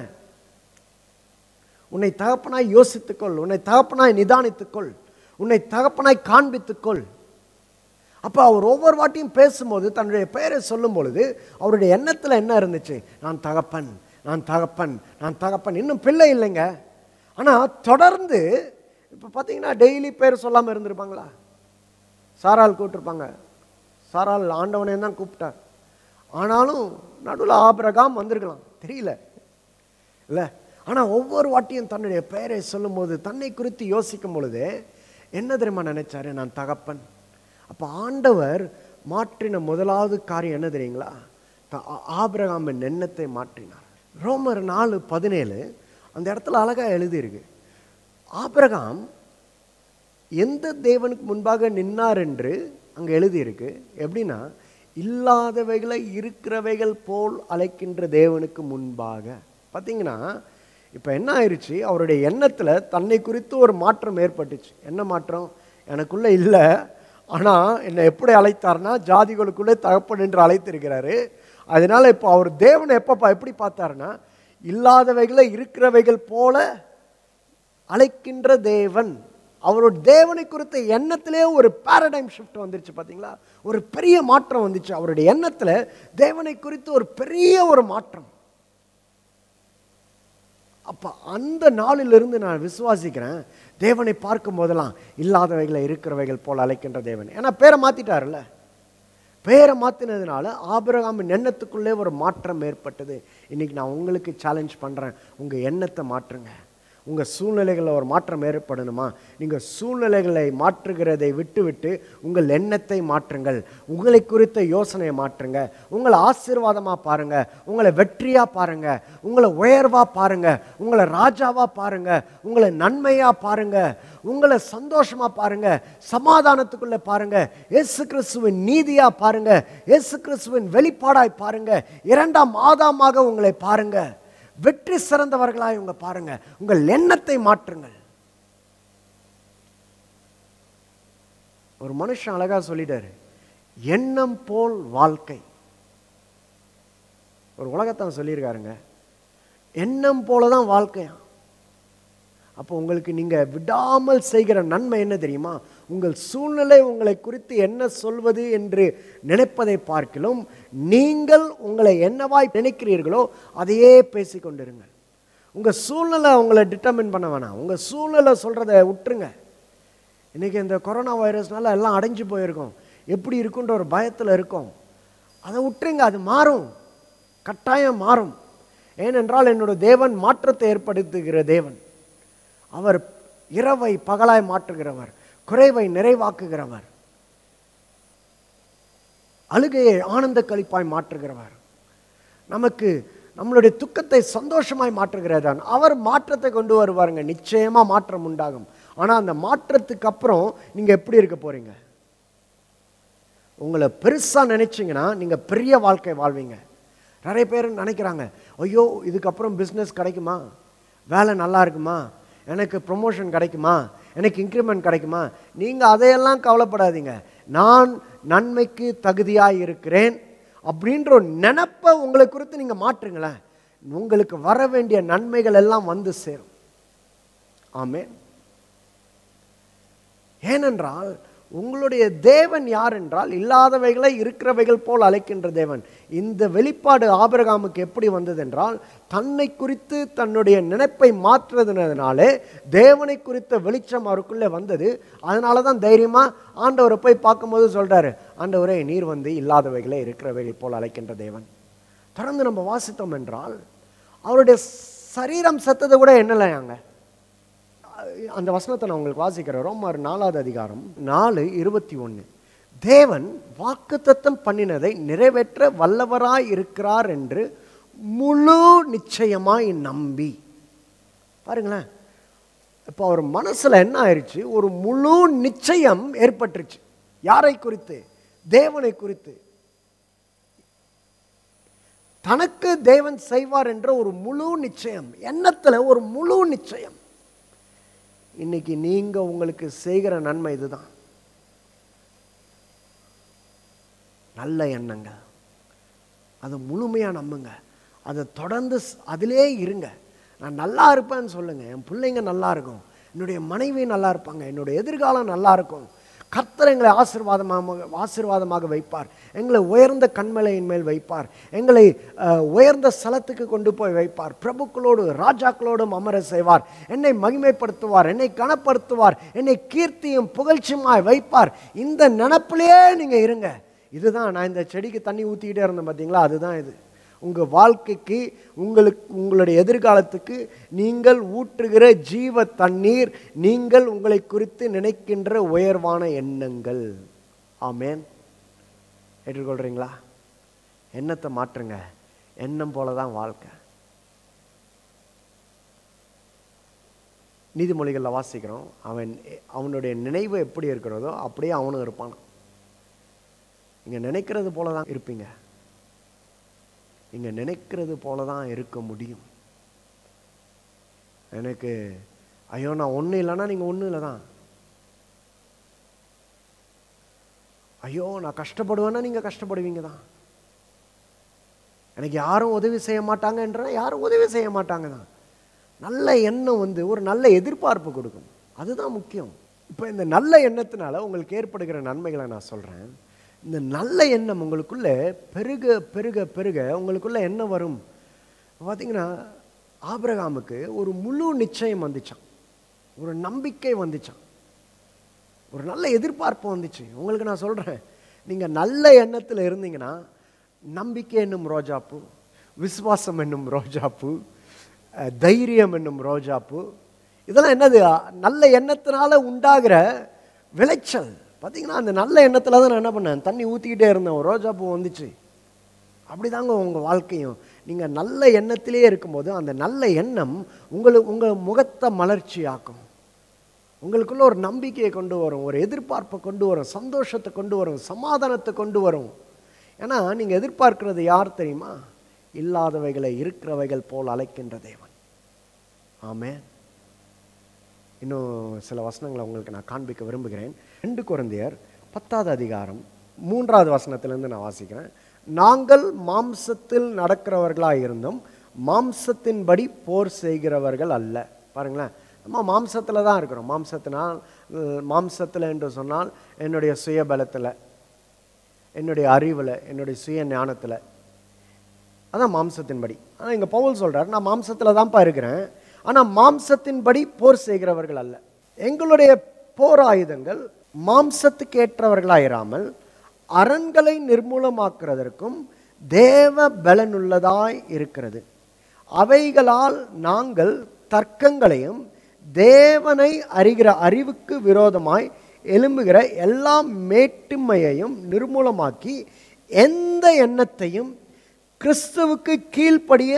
[SPEAKER 3] உன்னை தகப்பனாய் யோசித்துக்கொள் உன்னை தகப்பனாய் நிதானித்துக்கொள் உன்னை தகப்பனாய் காண்பித்துக்கொள் அப்போ அவர் ஒவ்வொரு வாட்டியும் பேசும்போது தன்னுடைய பெயரை சொல்லும் பொழுது அவருடைய எண்ணத்தில் என்ன இருந்துச்சு நான் தகப்பன் நான் தகப்பன் நான் தகப்பன் இன்னும் பிள்ளை இல்லைங்க ஆனால் தொடர்ந்து இப்போ பார்த்தீங்கன்னா டெய்லி பேர் சொல்லாமல் இருந்திருப்பாங்களா சாரால் கூப்பிட்டுருப்பாங்க சாரால் ஆண்டவனே தான் கூப்பிட்டார் ஆனாலும் நடுவில் ஆபிரகாம் வந்திருக்கலாம் தெரியல இல்லை ஆனால் ஒவ்வொரு வாட்டியும் தன்னுடைய பெயரை சொல்லும்போது தன்னை குறித்து யோசிக்கும் பொழுது என்ன தெரியுமா நினைச்சாரு நான் தகப்பன் அப்போ ஆண்டவர் மாற்றின முதலாவது காரியம் என்ன தெரியுங்களா த- ஆ- ஆபிரகாமின் எண்ணத்தை மாற்றினார் ரோமர் நாலு பதினேழு அந்த இடத்துல அழகா எழுதியிருக்கு ஆபிரகாம் எந்த தேவனுக்கு முன்பாக நின்னார் என்று அங்கே எழுதியிருக்கு எப்படின்னா இல்லாதவைகளை இருக்கிறவைகள் போல் அழைக்கின்ற தேவனுக்கு முன்பாக பார்த்தீங்கன்னா இப்போ என்ன ஆயிடுச்சு அவருடைய எண்ணத்தில் தன்னை குறித்து ஒரு மாற்றம் ஏற்பட்டுச்சு என்ன மாற்றம் எனக்குள்ள இல்லை ஆனால் என்னை எப்படி அழைத்தார்னா ஜாதிகளுக்குள்ளே தகப்பன் என்று அழைத்திருக்கிறாரு அதனால இப்போ அவர் தேவனை எப்போ எப்படி பார்த்தாருன்னா இல்லாதவைகளை இருக்கிறவைகள் போல அழைக்கின்ற தேவன் அவரோட தேவனை குறித்த எண்ணத்திலே ஒரு பாரடைம் ஷிஃப்ட் வந்துருச்சு பார்த்தீங்களா ஒரு பெரிய மாற்றம் வந்துச்சு அவருடைய எண்ணத்தில் தேவனை குறித்து ஒரு பெரிய ஒரு மாற்றம் அப்போ அந்த நாளிலிருந்து நான் விசுவாசிக்கிறேன் தேவனை பார்க்கும் போதெல்லாம் இல்லாதவைகளை இருக்கிறவைகள் போல் அழைக்கின்ற தேவன் ஏன்னா பேரை மாத்திட்டாருல்ல பேரை மாற்றினதுனால ஆபிரகாமின் எண்ணத்துக்குள்ளே ஒரு மாற்றம் ஏற்பட்டது இன்னைக்கு நான் உங்களுக்கு சேலஞ்ச் பண்ணுறேன் உங்கள் எண்ணத்தை மாற்றுங்க உங்கள் சூழ்நிலைகளில் ஒரு மாற்றம் ஏற்படணுமா நீங்கள் சூழ்நிலைகளை மாற்றுகிறதை விட்டுவிட்டு உங்கள் எண்ணத்தை மாற்றுங்கள் உங்களை குறித்த யோசனையை மாற்றுங்க உங்களை ஆசீர்வாதமாக பாருங்க உங்களை வெற்றியாக பாருங்க உங்களை உயர்வாக பாருங்க உங்களை ராஜாவாக பாருங்க உங்களை நன்மையாக பாருங்க உங்களை சந்தோஷமா பாருங்க சமாதானத்துக்குள்ள பாருங்க இயேசு கிறிஸ்துவின் நீதியா பாருங்க இயேசு கிறிஸ்துவின் வெளிப்பாடாய் பாருங்க இரண்டாம் ஆதாமாக உங்களை பாருங்க வெற்றி சிறந்தவர்களாய் உங்க பாருங்க உங்கள் எண்ணத்தை மாற்றுங்கள் ஒரு மனுஷன் அழகா சொல்லிட்டாரு எண்ணம் போல் வாழ்க்கை ஒரு உலகத்தான் சொல்லியிருக்காருங்க எண்ணம் போல தான் வாழ்க்கையா அப்போ உங்களுக்கு நீங்க விடாமல் செய்கிற நன்மை என்ன தெரியுமா உங்கள் சூழ்நிலை உங்களை குறித்து என்ன சொல்வது என்று நினைப்பதை பார்க்கிலும் நீங்கள் உங்களை என்னவாய் நினைக்கிறீர்களோ அதையே பேசிக்கொண்டிருங்கள் உங்க சூழ்நிலை உங்களை டிட்டர்மின் பண்ண வேணாம் உங்க சூழ்நிலை சொல்றதை விட்டுருங்க இன்னைக்கு இந்த கொரோனா வைரஸ்னால எல்லாம் அடைஞ்சு போயிருக்கோம் எப்படி இருக்குன்ற ஒரு பயத்தில் இருக்கோம் அதை விட்டுருங்க அது மாறும் கட்டாயம் மாறும் ஏனென்றால் என்னோட தேவன் மாற்றத்தை ஏற்படுத்துகிற தேவன் அவர் இரவை பகலாய் மாற்றுகிறவர் குறைவை நிறைவாக்குகிறவர் அழுகையை ஆனந்த கழிப்பாய் மாற்றுகிறவர் நமக்கு நம்மளுடைய துக்கத்தை சந்தோஷமாய் மாற்றுகிறதான் அவர் மாற்றத்தை கொண்டு வருவாருங்க நிச்சயமா மாற்றம் உண்டாகும் ஆனா அந்த மாற்றத்துக்கு அப்புறம் நீங்க எப்படி இருக்க போறீங்க உங்களை பெருசா நினைச்சீங்கன்னா நீங்க பெரிய வாழ்க்கை வாழ்வீங்க நிறைய பேர் நினைக்கிறாங்க ஐயோ இதுக்கப்புறம் பிஸ்னஸ் கிடைக்குமா வேலை நல்லா இருக்குமா எனக்கு ப்ரொமோஷன் கிடைக்குமா எனக்கு இன்க்ரிமெண்ட் கிடைக்குமா நீங்கள் அதையெல்லாம் கவலைப்படாதீங்க நான் நன்மைக்கு தகுதியாக இருக்கிறேன் அப்படின்ற ஒரு நினப்பை உங்களை குறித்து நீங்கள் மாற்றுங்களேன் உங்களுக்கு வர வேண்டிய நன்மைகள் எல்லாம் வந்து சேரும் ஆமென் ஏனென்றால் உங்களுடைய தேவன் யார் என்றால் இல்லாதவைகளை இருக்கிறவைகள் போல் அழைக்கின்ற தேவன் இந்த வெளிப்பாடு ஆபிரகாமுக்கு எப்படி வந்தது என்றால் தன்னை குறித்து தன்னுடைய நினைப்பை மாற்றுறதுனாலே தேவனை குறித்த வெளிச்சம் அவருக்குள்ளே வந்தது அதனால தான் தைரியமா ஆண்டவரை போய் பார்க்கும்போது சொல்றாரு ஆண்டவரே நீர் வந்து இல்லாதவைகளை இருக்கிறவைகள் போல் அழைக்கின்ற தேவன் தொடர்ந்து நம்ம வாசித்தோம் என்றால் அவருடைய சரீரம் செத்தது கூட என்னலையாங்க அந்த வசனத்தை நான் உங்களுக்கு வாசிக்கிறேன் ரோமர் நாலாவது அதிகாரம் நாலு இருபத்தி ஒன்று தேவன் வாக்குத்தத்தம் பண்ணினதை நிறைவேற்ற வல்லவராய் இருக்கிறார் என்று முழு நிச்சயமாய் நம்பி பாருங்களேன் இப்போ அவர் மனசுல என்ன ஆயிடுச்சு ஒரு முழு நிச்சயம் ஏற்பட்டுருச்சு யாரை குறித்து தேவனை குறித்து தனக்கு தேவன் செய்வார் என்ற ஒரு முழு நிச்சயம் எண்ணத்துல ஒரு முழு நிச்சயம் இன்னைக்கு நீங்க உங்களுக்கு செய்கிற நன்மை இதுதான் நல்ல எண்ணங்கள் அதை முழுமையா நம்புங்க அதை தொடர்ந்து ஸ்- அதிலே இருங்க நான் நல்லா இருப்பேன்னு சொல்லுங்க என் பிள்ளைங்க நல்லா இருக்கும் என்னுடைய மனைவி நல்லா இருப்பாங்க என்னுடைய எதிர்காலம் நல்லா இருக்கும் கர்த்தர் எங்களை ஆசீர்வாதமாக ஆசீர்வாதமாக வைப்பார் எங்களை உயர்ந்த கண்மலையின் மேல் வைப்பார் எங்களை அஹ், உயர்ந்த ஸ்தலத்துக்கு கொண்டு போய் வைப்பார் பிரபுக்களோடு ராஜாக்களோடும் அமர செய்வார் என்னை மகிமைப்படுத்துவார் என்னை கனப்படுத்துவார் என்னை கீர்த்தியும் புகழ்ச்சியுமாய் வைப்பார் இந்த நினப்பிலேயே நீங்க இருங்க இதுதான் நான் இந்த செடிக்கு தண்ணி ஊற்றிக்கிட்டே இருந்தேன் பார்த்தீங்களா அதுதான் இது உங்கள் வாழ்க்கைக்கு உங்களுக்கு உங்களுடைய எதிர்காலத்துக்கு நீங்கள் ஊற்றுகிற ஜீவ தண்ணீர் நீங்கள் உங்களை குறித்து நினைக்கின்ற உயர்வான எண்ணங்கள் ஆமேன் ஏற்றுக்கொள்கிறீங்களா எண்ணத்தை மாற்றுங்க எண்ணம் போல தான் வாழ்க்கை நீதிமொழிகளில் வாசிக்கிறோம் அவன் அவனுடைய நினைவு எப்படி இருக்கிறதோ அப்படியே அவனும் இருப்பான் இங்க நினைக்கிறது போல தான் இருப்பீங்க இங்க நினைக்கிறது போல தான் இருக்க முடியும் எனக்கு ஐயோ நான் ஒன்றும் இல்லைன்னா நீங்கள் ஒன்றும் இல்லை தான் ஐயோ நான் கஷ்டப்படுவேன்னா நீங்கள் கஷ்டப்படுவீங்க தான் எனக்கு யாரும் உதவி செய்ய மாட்டாங்கன்ற யாரும் உதவி செய்ய மாட்டாங்க தான் நல்ல எண்ணம் வந்து ஒரு நல்ல எதிர்பார்ப்பு கொடுக்கும் அதுதான் முக்கியம் இப்போ இந்த நல்ல எண்ணத்தினால உங்களுக்கு ஏற்படுகிற நன்மைகளை நான் சொல்கிறேன் இந்த நல்ல எண்ணம் உங்களுக்குள்ளே பெருக பெருக பெருக உங்களுக்குள்ள என்ன வரும் பார்த்தீங்கன்னா ஆபிரகாமுக்கு ஒரு முழு நிச்சயம் வந்துச்சான் ஒரு நம்பிக்கை வந்துச்சான் ஒரு நல்ல எதிர்பார்ப்பு வந்துச்சு உங்களுக்கு நான் சொல்கிறேன் நீங்கள் நல்ல எண்ணத்தில் இருந்தீங்கன்னா நம்பிக்கை என்னும் ரோஜாப்பூ விசுவாசம் என்னும் ரோஜாப்பூ அஹ், தைரியம் என்னும் ரோஜாப்பூ இதெல்லாம் என்னது நல்ல எண்ணத்தினால உண்டாகிற விளைச்சல் பார்த்தீங்கன்னா அந்த நல்ல எண்ணத்தில் தான் நான் என்ன பண்ணேன் தண்ணி ஊற்றிக்கிட்டே இருந்தேன் ஒரு ரோஜாப்பூ வந்துச்சு அப்படிதாங்க உங்கள் வாழ்க்கையும் நீங்கள் நல்ல எண்ணத்திலே இருக்கும்போது அந்த நல்ல எண்ணம் உங்களுக்கு உங்கள் முகத்தை மலர்ச்சியாக்கும் உங்களுக்குள்ள ஒரு நம்பிக்கையை கொண்டு வரும் ஒரு எதிர்பார்ப்பை கொண்டு வரும் சந்தோஷத்தை கொண்டு வரும் சமாதானத்தை கொண்டு வரும் ஏன்னா நீங்கள் எதிர்பார்க்கிறது யார் தெரியுமா இல்லாதவைகளை இருக்கிறவைகள் போல் அழைக்கின்ற தேவன் ஆமென் இன்னும் சில வசனங்களை உங்களுக்கு நான் காண்பிக்க விரும்புகிறேன் ரெண்டு குழந்தையர் பத்தாவது அதிகாரம் மூன்றாவது வசனத்திலிருந்து நான் வாசிக்கிறேன் நாங்கள் மாம்சத்தில் நடக்கிறவர்களாக இருந்தும் மாம்சத்தின்படி போர் செய்கிறவர்கள் அல்ல பாருங்களேன் நம்ம மாம்சத்தில் தான் இருக்கிறோம் மாம்சத்தினால் மாம்சத்தில் என்று சொன்னால் என்னுடைய சுயபலத்தில் என்னுடைய அறிவில் என்னுடைய சுய ஞானத்தில் அதான் மாம்சத்தின்படி ஆனால் இங்கே பவுல் சொல்றார் நான் மாம்சத்தில் தான்ப்பா இருக்கிறேன் ஆனால் மாம்சத்தின்படி போர் செய்கிறவர்கள் அல்ல எங்களுடைய போர் ஆயுதங்கள் மாம்சத்துக்கு ஏற்றவர்களாயிராமல் அரண்களை நிர்மூலமாக்குறதற்கும் தேவ பலனுள்ளதாய் இருக்கிறது அவைகளால் நாங்கள் தர்க்கங்களையும் தேவனை அறிகிற அறிவுக்கு விரோதமாய் எழும்புகிற எல்லா மேட்டுமையையும் நிர்மூலமாக்கி எந்த எண்ணத்தையும் கிறிஸ்துவுக்கு கீழ்ப்படிய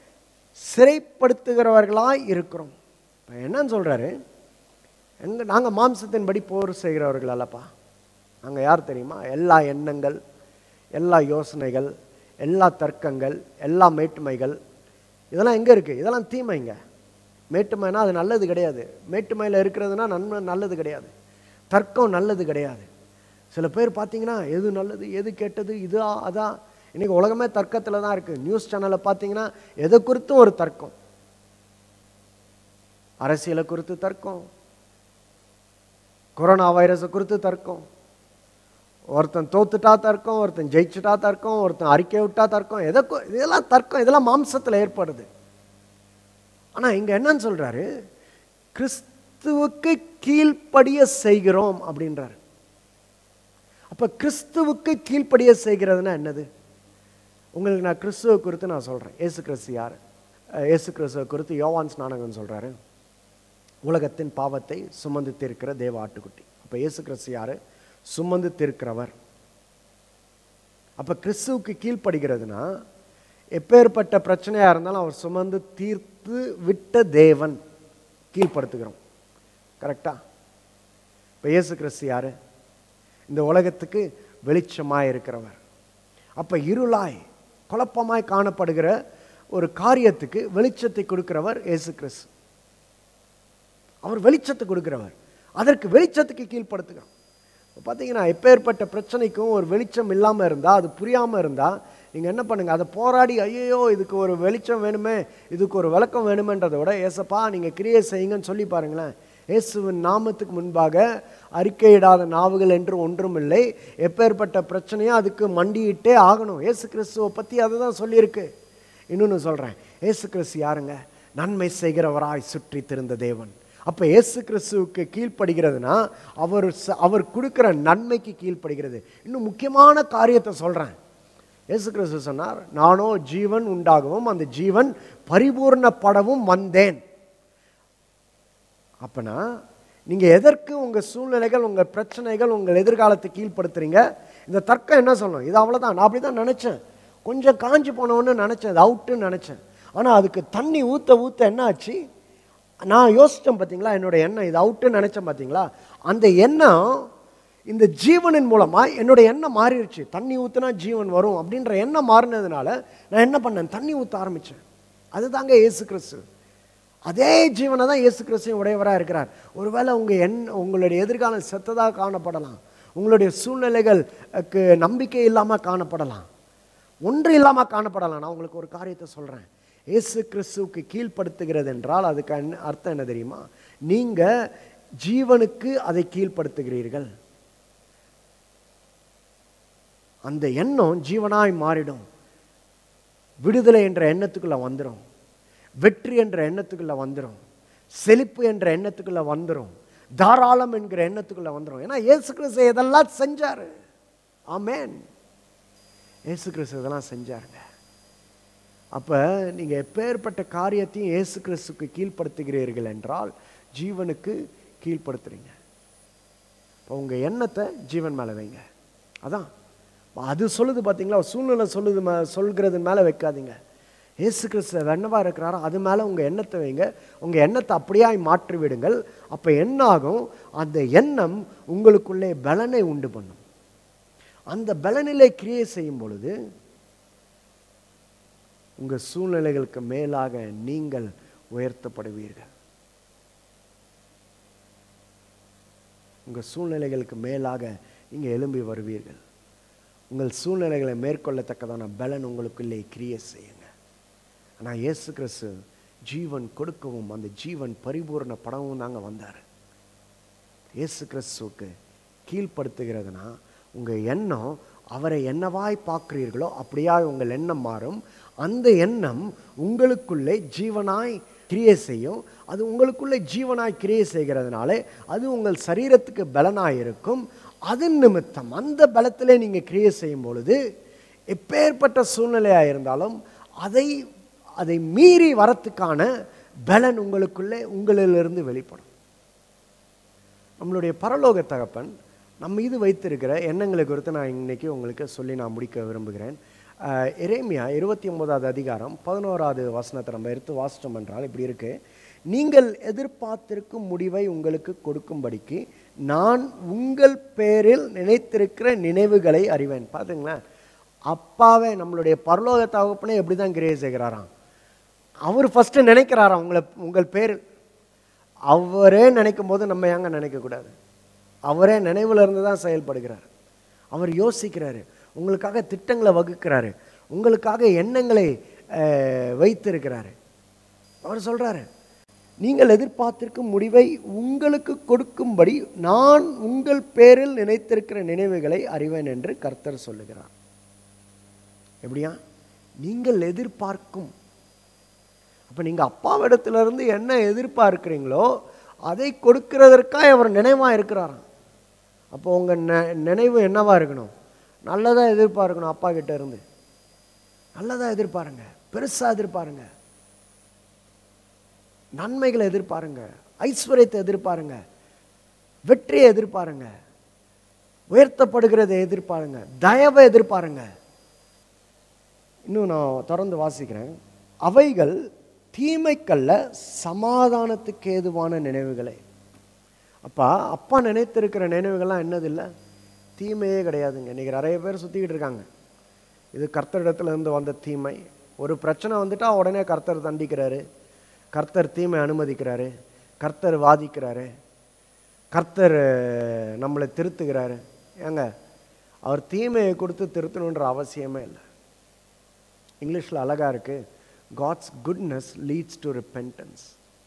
[SPEAKER 3] சிறைப்படுத்துகிறவர்களாய் இருக்கிறோம் இப்போ என்னன்னு சொல்றாரு எங்க நாங்கள் மாம்சத்தின்படி போர் செய்கிறவர்கள் அல்லப்பா நாங்கள் யார் தெரியுமா எல்லா எண்ணங்கள் எல்லா யோசனைகள் எல்லா தர்க்கங்கள் எல்லா மேட்டுமைகள் இதெல்லாம் எங்கே இருக்குது இதெல்லாம் தீமைங்க மேட்டுமைனா அது நல்லது கிடையாது மேட்டுமையில் இருக்கிறதுனா நன்மை நல்லது கிடையாது தர்க்கம் நல்லது கிடையாது சில பேர் பார்த்தீங்கன்னா எது நல்லது எது கெட்டது இதா அதான் இன்னைக்கு உலகமே தர்க்கத்தில் தான் இருக்குது நியூஸ் சேனலை பார்த்தீங்கன்னா எதை குறித்தும் ஒரு தர்க்கம் அரசியலை குறித்து தர்க்கம் கொரோனா வைரஸை குறித்து தர்க்கம் ஒருத்தன் தோத்துட்டா தர்க்கம் ஒருத்தன் ஜெயிச்சுட்டா தர்க்கம் ஒருத்தன் அறிக்கை விட்டா தர்க்கம் எதை கு- இதெல்லாம் தர்க்கம் இதெல்லாம் மாம்சத்தில் ஏற்படுது ஆனால் இங்கே என்னன்னு சொல்றாரு கிறிஸ்துவுக்கு கீழ்ப்படிய செய்கிறோம் அப்படின்றாரு அப்போ கிறிஸ்துவுக்கு கீழ்ப்படிய செய்கிறதுனா என்னது உங்களுக்கு நான் கிறிஸ்துவ குறித்து நான் சொல்கிறேன் ஏசு கிறிஸ்து யார் அஹ் இயேசு கிறிஸ்துவ குறித்து யோவான் ஸ்நானகன் சொல்கிறாரு உலகத்தின் பாவத்தை சுமந்து தீர்க்கிற தேவ ஆட்டுக்குட்டி அப்போ இயேசு கிறிஸ்து யார் சுமந்து தீர்க்கிறவர் அப்போ கிறிஸ்துவுக்கு கீழ்ப்படுகிறதுனா எப்பேற்பட்ட பிரச்சனையாக இருந்தாலும் அவர் சுமந்து தீர்த்து விட்ட தேவன் கீழ்ப்படுத்துகிறோம் கரெக்டா இப்போ இயேசு கிறிஸ்து யாரு இந்த உலகத்துக்கு வெளிச்சமாய் இருக்கிறவர் அப்போ இருளாய் குழப்பமாய் காணப்படுகிற ஒரு காரியத்துக்கு வெளிச்சத்தை கொடுக்கிறவர் இயேசு கிறிஸ்து அவர் வெளிச்சத்தை கொடுக்கிறவர் அதற்கு வெளிச்சத்துக்கு கீழ்ப்படுத்துகிறோம் இப்போ பார்த்தீங்கன்னா எப்பேற்பட்ட பிரச்சனைக்கும் ஒரு வெளிச்சம் இல்லாமல் இருந்தால் அது புரியாமல் இருந்தால் நீங்கள் என்ன பண்ணுங்கள் அதை போராடி ஐயோ இதுக்கு ஒரு வெளிச்சம் வேணுமே இதுக்கு ஒரு விளக்கம் வேணுமென்றதை விட ஏசப்பா நீங்கள் கிரியை செய்யுங்கன்னு சொல்லி பாருங்களேன் இயேசுவின் நாமத்துக்கு முன்பாக அறிக்கையிடாத நாவுகள் என்று ஒன்றும் இல்லை எப்பேற்பட்ட பிரச்சனையும் அதுக்கு மண்டியிட்டே ஆகணும் இயேசு கிறிஸ்துவை பற்றி அதை தான் சொல்லியிருக்கு இன்னொன்று சொல்கிறேன் இயேசு கிறிஸ்து யாருங்க நன்மை செய்கிறவராய் சுற்றி திருந்த தேவன் அப்போ இயேசு கிறிஸ்துவுக்கு கீழ்ப்படுகிறதுனா அவர் ச- அவர் கொடுக்குற நன்மைக்கு கீழ்ப்படுகிறது இன்னும் முக்கியமான காரியத்தை சொல்கிறேன் இயேசு கிறிஸ்து சொன்னார் நானோ ஜீவன் உண்டாகவும் அந்த ஜீவன் பரிபூர்ணப்படவும் வந்தேன் அப்பனா நீங்க எதற்கு உங்க சூழ்நிலைகள் உங்க பிரச்சனைகள் உங்கள் எதிர்காலத்தை கீழ்ப்படுத்துறீங்க இந்த தர்க்கம் என்ன சொல்லணும் இது அவ்வளவுதான் நான் அப்படிதான் நினைச்சேன் கொஞ்சம் காஞ்சு போனவொன்னு நினைச்சேன் அது அவுட்டுன்னு நினைச்சேன் ஆனா அதுக்கு தண்ணி ஊத்த ஊத்த என்ன ஆச்சு நான் யோசிச்சேன் பார்த்தீங்களா என்னோட எண்ணம் இது அவுட்டுன்னு நினைச்சேன் பார்த்தீங்களா அந்த எண்ணம் இந்த ஜீவனின் மூலமா என்னோட எண்ணம் மாறிடுச்சு தண்ணி ஊத்துனா ஜீவன் வரும் அப்படின்ற எண்ணம் மாறினதுனால நான் என்ன பண்ணேன் தண்ணி ஊத்த ஆரம்பிச்சேன் அதுதாங்க இயேசு கிறிஸ்து அதே ஜீவனை தான் இயேசு கிறிஸ்துவின் உடையவராக இருக்கிறார் ஒருவேளை உங்கள் எண் உங்களுடைய எதிர்காலம் செத்ததாக காணப்படலாம் உங்களுடைய சூழ்நிலைகளுக்கு நம்பிக்கை இல்லாமல் காணப்படலாம் ஒன்று இல்லாமல் காணப்படலாம் நான் உங்களுக்கு ஒரு காரியத்தை சொல்கிறேன் இயேசு கிறிஸ்துவுக்கு கீழ்ப்படுத்துகிறது என்றால் அதுக்கு என்ன- அர்த்தம் என்ன தெரியுமா நீங்கள் ஜீவனுக்கு அதை கீழ்ப்படுத்துகிறீர்கள் அந்த எண்ணம் ஜீவனாய் மாறிடும் விடுதலை என்ற எண்ணத்துக்குள்ள வந்துடும் வெற்றி என்ற எண்ணத்துக்குள்ள வந்துடும் செழிப்பு என்ற எண்ணத்துக்குள்ள வந்துடும் தாராளம் என்கிற எண்ணத்துக்குள்ள வந்துடும் ஏன்னா இயேசு கிறிஸ்து இதெல்லாம் செஞ்சாரு ஆமென் இயேசு கிறிஸ்து இதெல்லாம் செஞ்சாருங்க அப்ப நீங்க எப்பேற்பட்ட காரியத்தையும் இயேசு கிறிஸ்துக்கு கீழ்ப்படுத்துகிறீர்கள் என்றால் ஜீவனுக்கு கீழ்ப்படுத்துறீங்க இப்போ உங்க எண்ணத்தை ஜீவன் மேல வைங்க அதான் அது சொல்லுது பார்த்தீங்களா சூழ்நிலை சொல்லுது ம- சொல்கிறது மேலே வைக்காதீங்க இயேசு கிறிஸ்து என்னவா இருக்கிறாரோ அது மேலே உங்கள் எண்ணத்தை வைங்க உங்கள் எண்ணத்தை அப்படியாய் மாற்றி விடுங்கள் அப்போ என்ன ஆகும் அந்த எண்ணம் உங்களுக்குள்ளே பலனை உண்டு பண்ணும் அந்த பலனிலே கிரியை செய்யும் பொழுது உங்கள் சூழ்நிலைகளுக்கு மேலாக நீங்கள் உயர்த்தப்படுவீர்கள் உங்கள் சூழ்நிலைகளுக்கு மேலாக நீங்கள் எழும்பி வருவீர்கள் உங்கள் சூழ்நிலைகளை மேற்கொள்ளத்தக்கதான பலன் உங்களுக்குள்ளே கிரியை செய்யுங்க ஆனால் இயேசு கிறிஸ்து ஜீவன் கொடுக்கவும் அந்த ஜீவன் பரிபூரண படமும் தாங்க வந்தார் இயேசு கிறிஸ்துவுக்கு கீழ்ப்படுத்துகிறதுனா உங்கள் எண்ணம் அவரை என்னவாய் பார்க்கிறீர்களோ அப்படியா உங்கள் எண்ணம் மாறும் அந்த எண்ணம் உங்களுக்குள்ளே ஜீவனாய் கிரியை செய்யும் அது உங்களுக்குள்ளே ஜீவனாய் கிரியை செய்கிறதுனாலே அது உங்கள் சரீரத்துக்கு பலனாய் இருக்கும் அதன் நிமித்தம் அந்த பலத்திலே நீங்கள் கிரியை செய்யும் பொழுது எப்பேற்பட்ட சூழ்நிலையாக இருந்தாலும் அதை அதை மீறி வரத்துக்கான பலன் உங்களுக்குள்ளே உங்களிலிருந்து வெளிப்படும் நம்மளுடைய பரலோக தகப்பன் நம்ம இது வைத்திருக்கிற எண்ணங்களை குறித்து நான் இன்னைக்கு உங்களுக்கு சொல்லி நான் முடிக்க விரும்புகிறேன் அஹ், எரேமியா இருபத்தி ஒன்பதாவது அதிகாரம் பதினோராவது வசனத்தை நம்ம எடுத்து வாசித்தோம் என்றால் இப்படி இருக்கு நீங்கள் எதிர்பார்த்திருக்கும் முடிவை உங்களுக்கு கொடுக்கும்படிக்கு நான் உங்கள் பேரில் நினைத்திருக்கிற நினைவுகளை அறிவேன் பாத்துங்களேன் அப்பாவே நம்மளுடைய பரலோக தகப்பனே எப்படி தான் கிரியை செய்கிறாராம் அவர் ஃபஸ்ட்டு நினைக்கிறாராம் உங்களை உங்கள் பேர் அவரே நினைக்கும் போது நம்ம ஏங்க நினைக்கக்கூடாது அவரே நினைவுல இருந்து தான் செயல்படுகிறார் அவர் யோசிக்கிறாரு உங்களுக்காக திட்டங்களை வகுக்கிறாரு உங்களுக்காக எண்ணங்களை அஹ், வைத்திருக்கிறாரு அவர் சொல்றாரு நீங்கள் எதிர்பார்த்திருக்கும் முடிவை உங்களுக்கு கொடுக்கும்படி நான் உங்கள் பேரில் நினைத்திருக்கிற நினைவுகளை அறிவேன் என்று கர்த்தர் சொல்லுகிறார் எப்படியா நீங்கள் எதிர்பார்க்கும் அப்போ நீங்கள் அப்பாவிடத்துல இருந்து என்ன எதிர்பார்க்கிறீங்களோ அதை கொடுக்கிறதற்காக அவர் நினைவாக இருக்கிறாராம் அப்போ உங்கள் நெ நினைவு என்னவா இருக்கணும் நல்லதாக எதிர்பார்க்கணும் அப்பா கிட்ட இருந்து நல்லதாக எதிர்பாருங்க பெருசாக எதிர்பாருங்க நன்மைகளை எதிர்பாருங்க ஐஸ்வர்யத்தை எதிர்பாருங்க வெற்றியை எதிர்பாருங்க உயர்த்தப்படுகிறதை எதிர்பாருங்க தயவை எதிர்பாருங்க இன்னும் நான் தொடர்ந்து வாசிக்கிறேன் அவைகள் தீமைக்கல்ல சமாதானத்துக்கு ஏதுவான நினைவுகளே அப்பா அப்பா நினைத்திருக்கிற நினைவுகள்லாம் என்னது இல்லை தீமையே கிடையாதுங்க இன்னைக்கு நிறைய பேர் சுற்றிக்கிட்டு இருக்காங்க இது கர்த்தரிடத்துல இருந்து வந்த தீமை ஒரு பிரச்சனை வந்துட்டா உடனே கர்த்தர் தண்டிக்கிறாரு கர்த்தர் தீமை அனுமதிக்கிறாரு கர்த்தர் வாதிக்கிறாரு கர்த்தர் அஹ், நம்மளை திருத்துகிறாரு ஏங்க அவர் தீமையை கொடுத்து திருத்தணுன்ற அவசியமே இல்லை இங்கிலீஷில் அழகா இருக்கு God's goodness leads to repentance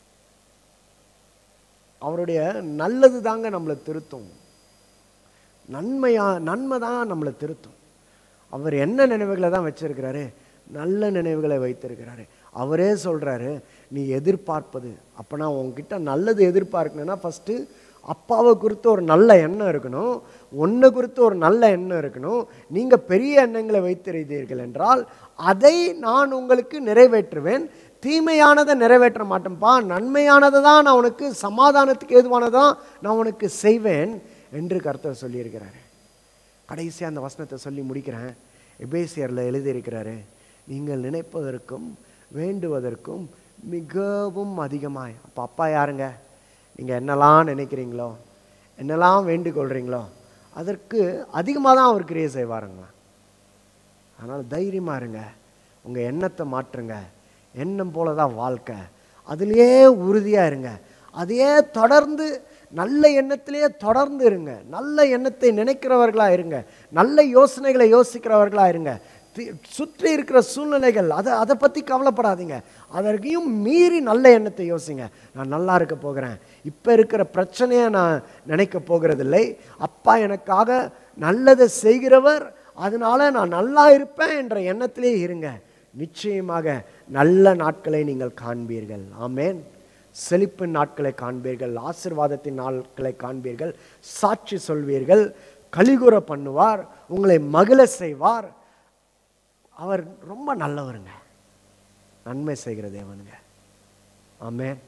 [SPEAKER 3] அவருடைய நல்லது தாங்க நம்மளை திருத்தும் நன்மையா நன்மை தான் நம்மளை திருத்தும் அவர் என்ன நினைவுகளை தான் வச்சிருக்கிறாரு நல்ல நினைவுகளை வைத்திருக்கிறாரு அவரே சொல்றாரு நீ எதிர்பார்ப்பது அப்பனா உன்கிட்ட நல்லது எதிர்பார்க்கணும்னா ஃபர்ஸ்ட் அப்பாவை குறித்து ஒரு நல்ல எண்ணம் இருக்கணும் ஒன்றை குறித்து ஒரு நல்ல எண்ணம் இருக்கணும் நீங்கள் பெரிய எண்ணங்களை வைத்திருந்தீர்கள் என்றால் அதை நான் உங்களுக்கு நிறைவேற்றுவேன் தீமையானதை நிறைவேற்ற மாட்டேன்ப்பா நன்மையானதை தான் நான் உனக்கு சமாதானத்துக்கு ஏதுவானதான் நான் உனக்கு செய்வேன் என்று கர்த்தர் சொல்லியிருக்கிறாரு கடைசியாக அந்த வசனத்தை சொல்லி முடிக்கிறேன் எபேசியரில் எழுதியிருக்கிறாரு நீங்கள் நினைப்பதற்கும் வேண்டுவதற்கும் மிகவும் அதிகமாய் அப்போ அப்பா யாருங்க நீங்கள் என்னெல்லாம் நினைக்கிறீங்களோ என்னெல்லாம் வேண்டிக் கொள்கிறீங்களோ அதற்கு அதிகமாக தான் அவர் கிரியை செய்வாருங்களா அதனால் தைரியமாக இருங்க உங்கள் எண்ணத்தை மாற்றுங்க எண்ணம் போல தான் வாழ்க்கை அதுலேயே உறுதியாக இருங்க அதையே தொடர்ந்து நல்ல எண்ணத்திலேயே தொடர்ந்து இருங்க நல்ல எண்ணத்தை நினைக்கிறவர்களாக இருங்க நல்ல யோசனைகளை யோசிக்கிறவர்களாக இருங்க தி- சுற்றி இருக்கிற சூழ்நிலைகள் அதை அதை பற்றி கவலைப்படாதீங்க அதற்கையும் மீறி நல்ல எண்ணத்தை யோசிங்க நான் நல்லா இருக்க போகிறேன் இப்போ இருக்கிற பிரச்சனையை நான் நினைக்க போகிறதில்லை அப்பா எனக்காக நல்லதை செய்கிறவர் அதனால நான் நல்லா இருப்பேன் என்ற எண்ணத்திலே இருங்க நிச்சயமாக நல்ல நாட்களை நீங்கள் காண்பீர்கள் ஆமென் செழிப்பின் நாட்களை காண்பீர்கள் ஆசிர்வாதத்தின் நாட்களை காண்பீர்கள் சாட்சி சொல்வீர்கள் கலிகுற பண்ணுவார் உங்களை மகிழ செய்வார் அவர் ரொம்ப நல்லவருங்க நன்மை செய்கிற தேவனுங்க ஆமென்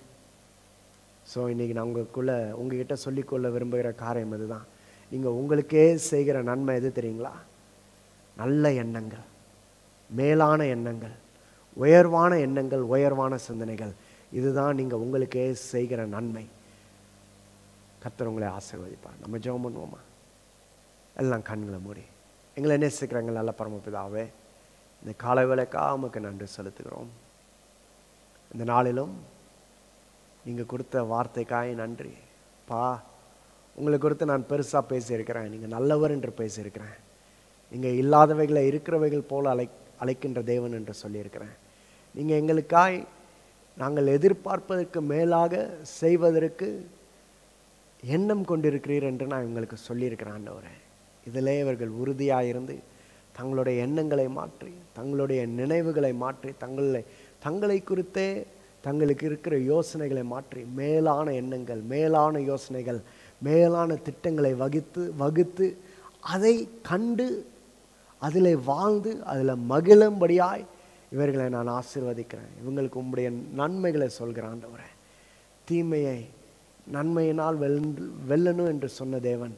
[SPEAKER 3] ஸோ இன்றைக்கி நான் உங்களுக்குள்ள உங்ககிட்ட சொல்லிக்கொள்ள விரும்புகிற காரியம் இதுதான் நீங்கள் உங்களுக்கே செய்கிற நன்மை எது தெரியுங்களா நல்ல எண்ணங்கள் மேலான எண்ணங்கள் உயர்வான எண்ணங்கள் உயர்வான சிந்தனைகள் இதுதான் நீங்கள் உங்களுக்கே செய்கிற நன்மை கர்த்தர் உங்களை ஆசீர்வதிப்பார் நம்ம ஜெபம் பண்ணுவோமா எல்லாம் கண்களை மூடி எங்களை நேசிக்கிறாங்க நல்ல பரமபிதாவே இந்த காலை வேலைக்காக உமக்கு நன்றி செலுத்துகிறோம் இந்த நாளிலும் நீங்கள் கொடுத்த வார்த்தைக்காய் நன்றி பா உங்களை குறித்து நான் பெருசாக பேசியிருக்கிறேன் நீங்கள் நல்லவர் என்று பேசியிருக்கிறேன் நீங்கள் இல்லாதவைகளை இருக்கிறவைகள் போல அழை அழைக்கின்ற தேவன் என்று சொல்லியிருக்கிறேன் நீங்கள் எங்களுக்காய் நாங்கள் எதிர்பார்ப்பதற்கு மேலாக செய்வதற்கு எண்ணம் கொண்டிருக்கிறீர் என்று நான் உங்களுக்கு சொல்லியிருக்கிறேன் ஆண்டவரே இதிலே இவர்கள் உறுதியாக இருந்து தங்களுடைய எண்ணங்களை மாற்றி தங்களுடைய நினைவுகளை மாற்றி தங்களை தங்களை குறித்தே தங்களுக்கு இருக்கிற யோசனைகளை மாற்றி மேலான எண்ணங்கள் மேலான யோசனைகள் மேலான திட்டங்களை வகுத்து வகுத்து அதை கண்டு அதில் வாழ்ந்து அதில் மகிழும்படியாய் இவர்களை நான் ஆசீர்வதிக்கிறேன் இவங்களுக்கு உம்முடைய நன்மைகளை சொல்கிறேன் ஆண்டவரே தீமையை நன்மையினால் வெல்ல வெல்லணும் என்று சொன்ன தேவன்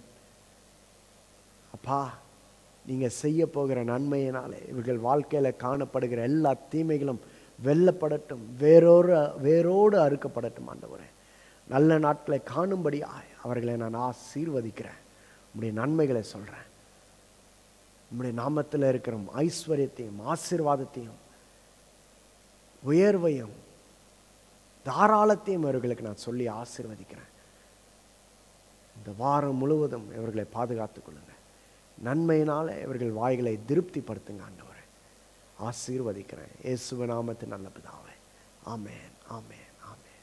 [SPEAKER 3] அப்பா நீங்கள் செய்ய போகிற நன்மையினாலே இவர்கள் வாழ்க்கையில் காணப்படுகிற எல்லா தீமைகளும் வெல்லப்படட்டும் வேறொரு வேரோடு அறுக்கப்படட்டும் ஆண்டவரே நல்ல நாட்களை காணும்படியாய் அவர்களை நான் ஆசீர்வதிக்கிறேன் உம்முடைய நன்மைகளை சொல்கிறேன் உம்முடைய நாமத்தில் இருக்கிற ஐஸ்வர்யத்தையும் ஆசீர்வாதத்தையும் உயர்வையும் தாராளத்தையும் இவர்களுக்கு நான் சொல்லி ஆசீர்வதிக்கிறேன் இந்த வாரம் முழுவதும் இவர்களை பாதுகாத்துக் கொள்ளுங்க நன்மையினால இவர்கள் வாய்களை திருப்திப்படுத்துங்க ஆண்டவரே ஆசீர்வதிக்கிறேன் இயேசுவ நாமத்து நல்ல பிதாவே ஆமென் ஆமென் ஆமென்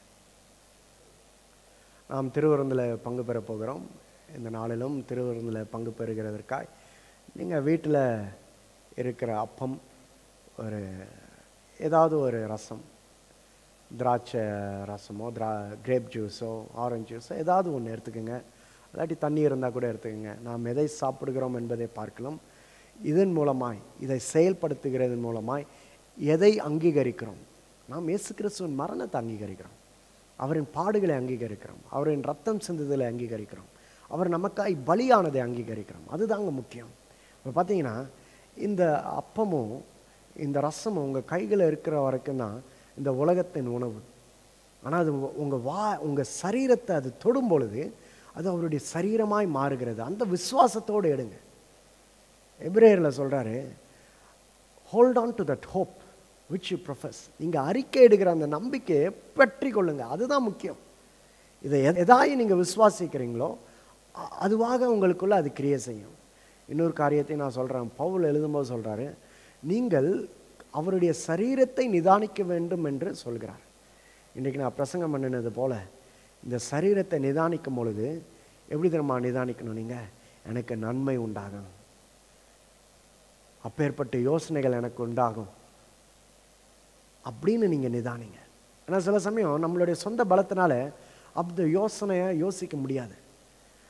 [SPEAKER 3] நாம் திருவிருந்தில் பங்கு பெற போகிறோம் இந்த நாளிலும் திருவிருந்தில் பங்கு பெறுகிறதற்காய் நீங்கள் வீட்டில் இருக்கிற அப்பம் ஒரு ஏதாவது ஒரு ரசம் திராட்சை ரசமோ திரா கிரேப் ஜூஸோ ஆரஞ்சு ஜூஸோ ஏதாவது ஒன்று எடுத்துக்கோங்க இல்லாட்டி தண்ணி இருந்தால் கூட எடுத்துக்கோங்க நாம் எதை சாப்பிடுகிறோம் என்பதை பார்க்கலாம் இதன் மூலமாய் இதை செயல்படுத்துகிறதன் மூலமாய் எதை அங்கீகரிக்கிறோம் நாம் இயேசு கிறிஸ்துவின் மரணத்தை அங்கீகரிக்கிறோம் அவரின் பாடுகளை அங்கீகரிக்கிறோம் அவரின் ரத்தம் சிந்துதலை அங்கீகரிக்கிறோம் அவர் நமக்காய் பலியானதை அங்கீகரிக்கிறோம் அதுதாங்க முக்கியம் இப்போ பார்த்தீங்கன்னா இந்த அப்பமும் இந்த ரசமும் உங்கள் கையில் இருக்கிற வரைக்கும் தான் இந்த உலகத்தின் உணவு ஆனால் அது உங்கள் வா உங்கள் சரீரத்தை அது தொடும் பொழுது அது அவருடைய சரீரமாய் மாறுகிறது அந்த விசுவாசத்தோடு எடுங்க எப்ரேயரில் சொல்கிறாரு hold on to that hope which you profess நீங்கள் அறிக்கை எடுக்கிற அந்த நம்பிக்கையை பற்றி கொள்ளுங்க அதுதான் முக்கியம் இதை எ- எதாய் நீங்கள் விசுவாசிக்கிறீங்களோ அ- அதுவாக உங்களுக்குள்ள அது கிரியை செய்யும் இன்னொரு காரியத்தை நான் சொல்கிறேன் பவுல் எழுதும்போது சொல்கிறாரு நீங்கள் அவருடைய சரீரத்தை நிதானிக்க வேண்டும் என்று சொல்கிறார் இன்றைக்கி நான் பிரசங்கம் பண்ணினது போல இந்த சரீரத்தை நிதானிக்கும் பொழுது எப்படி தெரியுமா நிதானிக்கணும் நீங்கள் எனக்கு நன்மை உண்டாகும் அப்பேற்பட்ட யோசனைகள் எனக்கு உண்டாகும் அப்படின்னு நீங்கள் நிதானிங்க ஏன்னா சில சமயம் நம்மளுடைய சொந்த பலத்தினால அந்த யோசனையை யோசிக்க முடியாது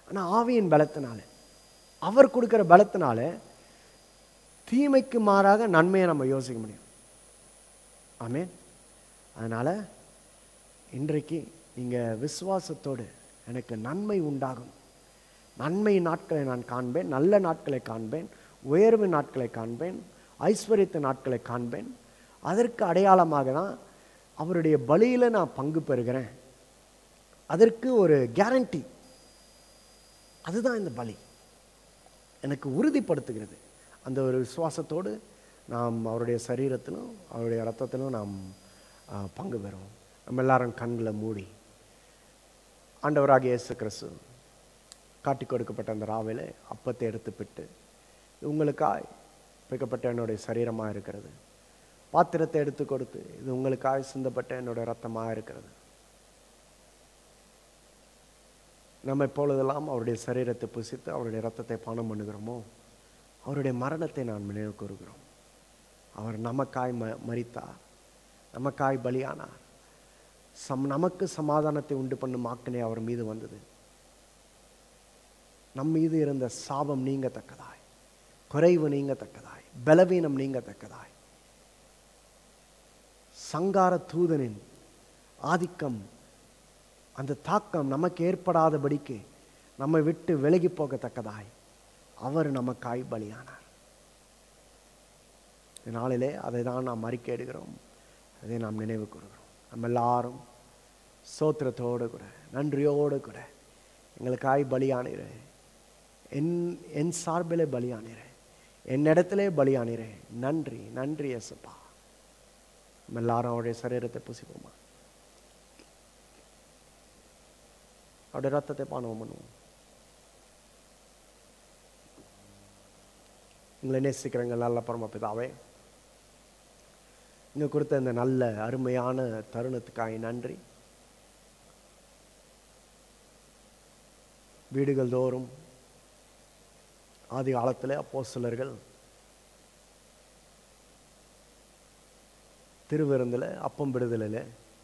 [SPEAKER 3] ஆனால் ஆவியின் பலத்தினால அவர் கொடுக்குற பலத்தினால தீமைக்கு மாறாக நன்மையை நம்ம யோசிக்க முடியும் ஆமென் அதனால் இன்றைக்கு நீங்கள் விசுவாசத்தோடு எனக்கு நன்மை உண்டாகும் நன்மை நாட்களை நான் காண்பேன் நல்ல நாட்களை காண்பேன் உயர்வு நாட்களை காண்பேன் ஐஸ்வர்யத்து நாட்களை காண்பேன் அதற்கு அடையாளமாக தான் அவருடைய பலியில் நான் பங்கு பெறுகிறேன் அதற்கு ஒரு கேரண்டி அதுதான் இந்த பலி எனக்கு உறுதிப்படுத்துகிறது அந்த ஒரு விசுவாசத்தோடு நாம் அவருடைய சரீரத்திலும் அவருடைய ரத்தத்திலும் நாம் ஆ, பங்கு பெறுவோம் நம்ம எல்லாரும் கண்களை மூடி ஆண்டவராகிய இயேசு கிறிஸ்து காட்டி கொடுக்கப்பட்ட அந்த ராவில அப்பத்தை எடுத்து பிட்டு இது உங்களுக்காய் பிக்கப்பட்ட என்னுடைய சரீரமாக இருக்கிறது பாத்திரத்தை எடுத்து கொடுத்து இது உங்களுக்காய் சிந்தப்பட்ட என்னுடைய ரத்தமாக இருக்கிறது நம்ம எப்பொழுதெல்லாம் அவருடைய சரீரத்தை புசித்து அவருடைய ரத்தத்தை பானம் பண்ணுகிறோமோ அவருடைய மரணத்தை நான் நினைவு கூறுகிறோம் அவர் நமக்காய் ம மரித்தார் நமக்காய் பலியானார் சம் நமக்கு சமாதானத்தை உண்டு பண்ணும் ஆக்கினை அவர் மீது வந்தது நம் மீது இருந்த சாபம் நீங்கத்தக்கதாய் குறைவு நீங்கத்தக்கதாய் பலவீனம் நீங்கத்தக்கதாய் சங்கார தூதனின் ஆதிக்கம் அந்த தாக்கம் நமக்கு ஏற்படாதபடிக்கு நம்மை விட்டு விலகி போகத்தக்கதாய் அவர் நமக்காய் பலியானார் இந்த நாளிலே அதை தான் நாம் அறிக்கையிடுகிறோம் அதை நாம் நினைவு கூறுகிறோம் நம்ம எல்லாரும் சோத்திரத்தோடு கூட நன்றியோடு கூட எங்களுக்காய் பலியானீரே என் என் சார்பிலே பலியானீரே என்னிடத்திலே பலியானீரே நன்றி நன்றி எசப்பா நம்ம எல்லாரும் அவருடைய சரீரத்தை புசிப்போமா அவருடைய ரத்தத்தை பானம் பண்ணுவோம் உங்களை நேசிக்கிறவங்க நல்ல பரம பிதாவே இங்க கொடுத்த இந்த நல்ல அருமையான தருணத்துக்காக நன்றி வீடுகள் தோறும் ஆதி காலத்தில் அப்போ சிலர்கள் திருவிருந்தில் அப்பம் விடுதலையில்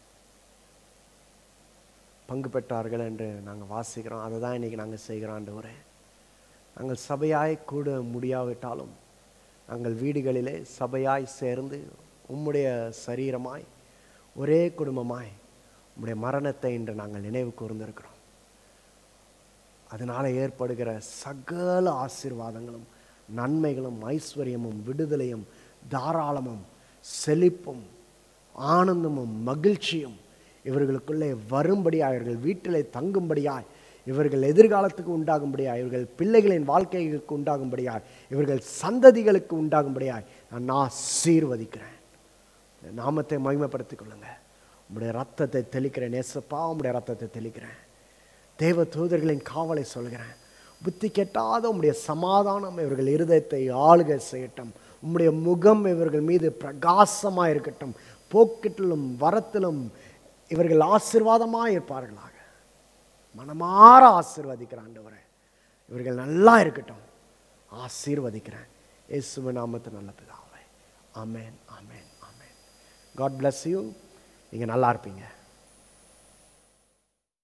[SPEAKER 3] பங்கு பெற்றார்கள் என்று நாங்கள் வாசிக்கிறோம் அதை தான் இன்றைக்கி நாங்கள் செய்கிறோம் ஆண்டவரே நாங்கள் சபையாய் கூட முடியாவிட்டாலும் நாங்கள் வீடுகளிலே சபையாய் சேர்ந்து உம்முடைய சரீரமாய் ஒரே குடும்பமாய் உம்முடைய மரணத்தை இன்று நாங்கள் நினைவு கூர்ந்திருக்கிறோம் அதனால் ஏற்படுகிற சகல ஆசீர்வாதங்களும் நன்மைகளும் ஐஸ்வர்யமும் விடுதலையும் தாராளமும் செழிப்பும் ஆனந்தமும் மகிழ்ச்சியும் இவர்களுக்குள்ளே வரும்படியாய் இவர்கள் வீட்டிலே தங்கும்படியாய் இவர்கள் எதிர்காலத்துக்கு உண்டாகும்படியாய் இவர்கள் பிள்ளைகளின் வாழ்க்கைகளுக்கு உண்டாகும்படியாய் இவர்கள் சந்ததிகளுக்கு உண்டாகும்படியாய் நான் ஆசீர்வதிக்கிறேன் இந்த நாமத்தை மகிமைப்படுத்திக் கொள்ளுங்க உம்முடைய ரத்தத்தை தெளிக்கிறேன் நேசப்பா உம்முடைய ரத்தத்தை தெளிக்கிறேன் தேவ தூதர்களின் காவலை சொல்கிறேன் புத்தி கெட்டாத உம்முடைய சமாதானம் இவர்கள் இருதயத்தை ஆளுகை செய்யட்டும் உம்முடைய முகம் இவர்கள் மீது பிரகாசமாக இருக்கட்டும் போக்கிட்டிலும் வரத்திலும் இவர்கள் ஆசீர்வாதமாக இருப்பார்களாக மனமாற ஆசீர்வதிக்கிறேன் ஆண்டவரே இவர்கள் நல்லா இருக்கட்டும் ஆசீர்வதிக்கிறேன் இயேசுவ நாமத்து நல்ல பிதாவே ஆமென் ஆமென் ஆமென் காட் bless யூ நீங்கள் நல்லா இருப்பீங்க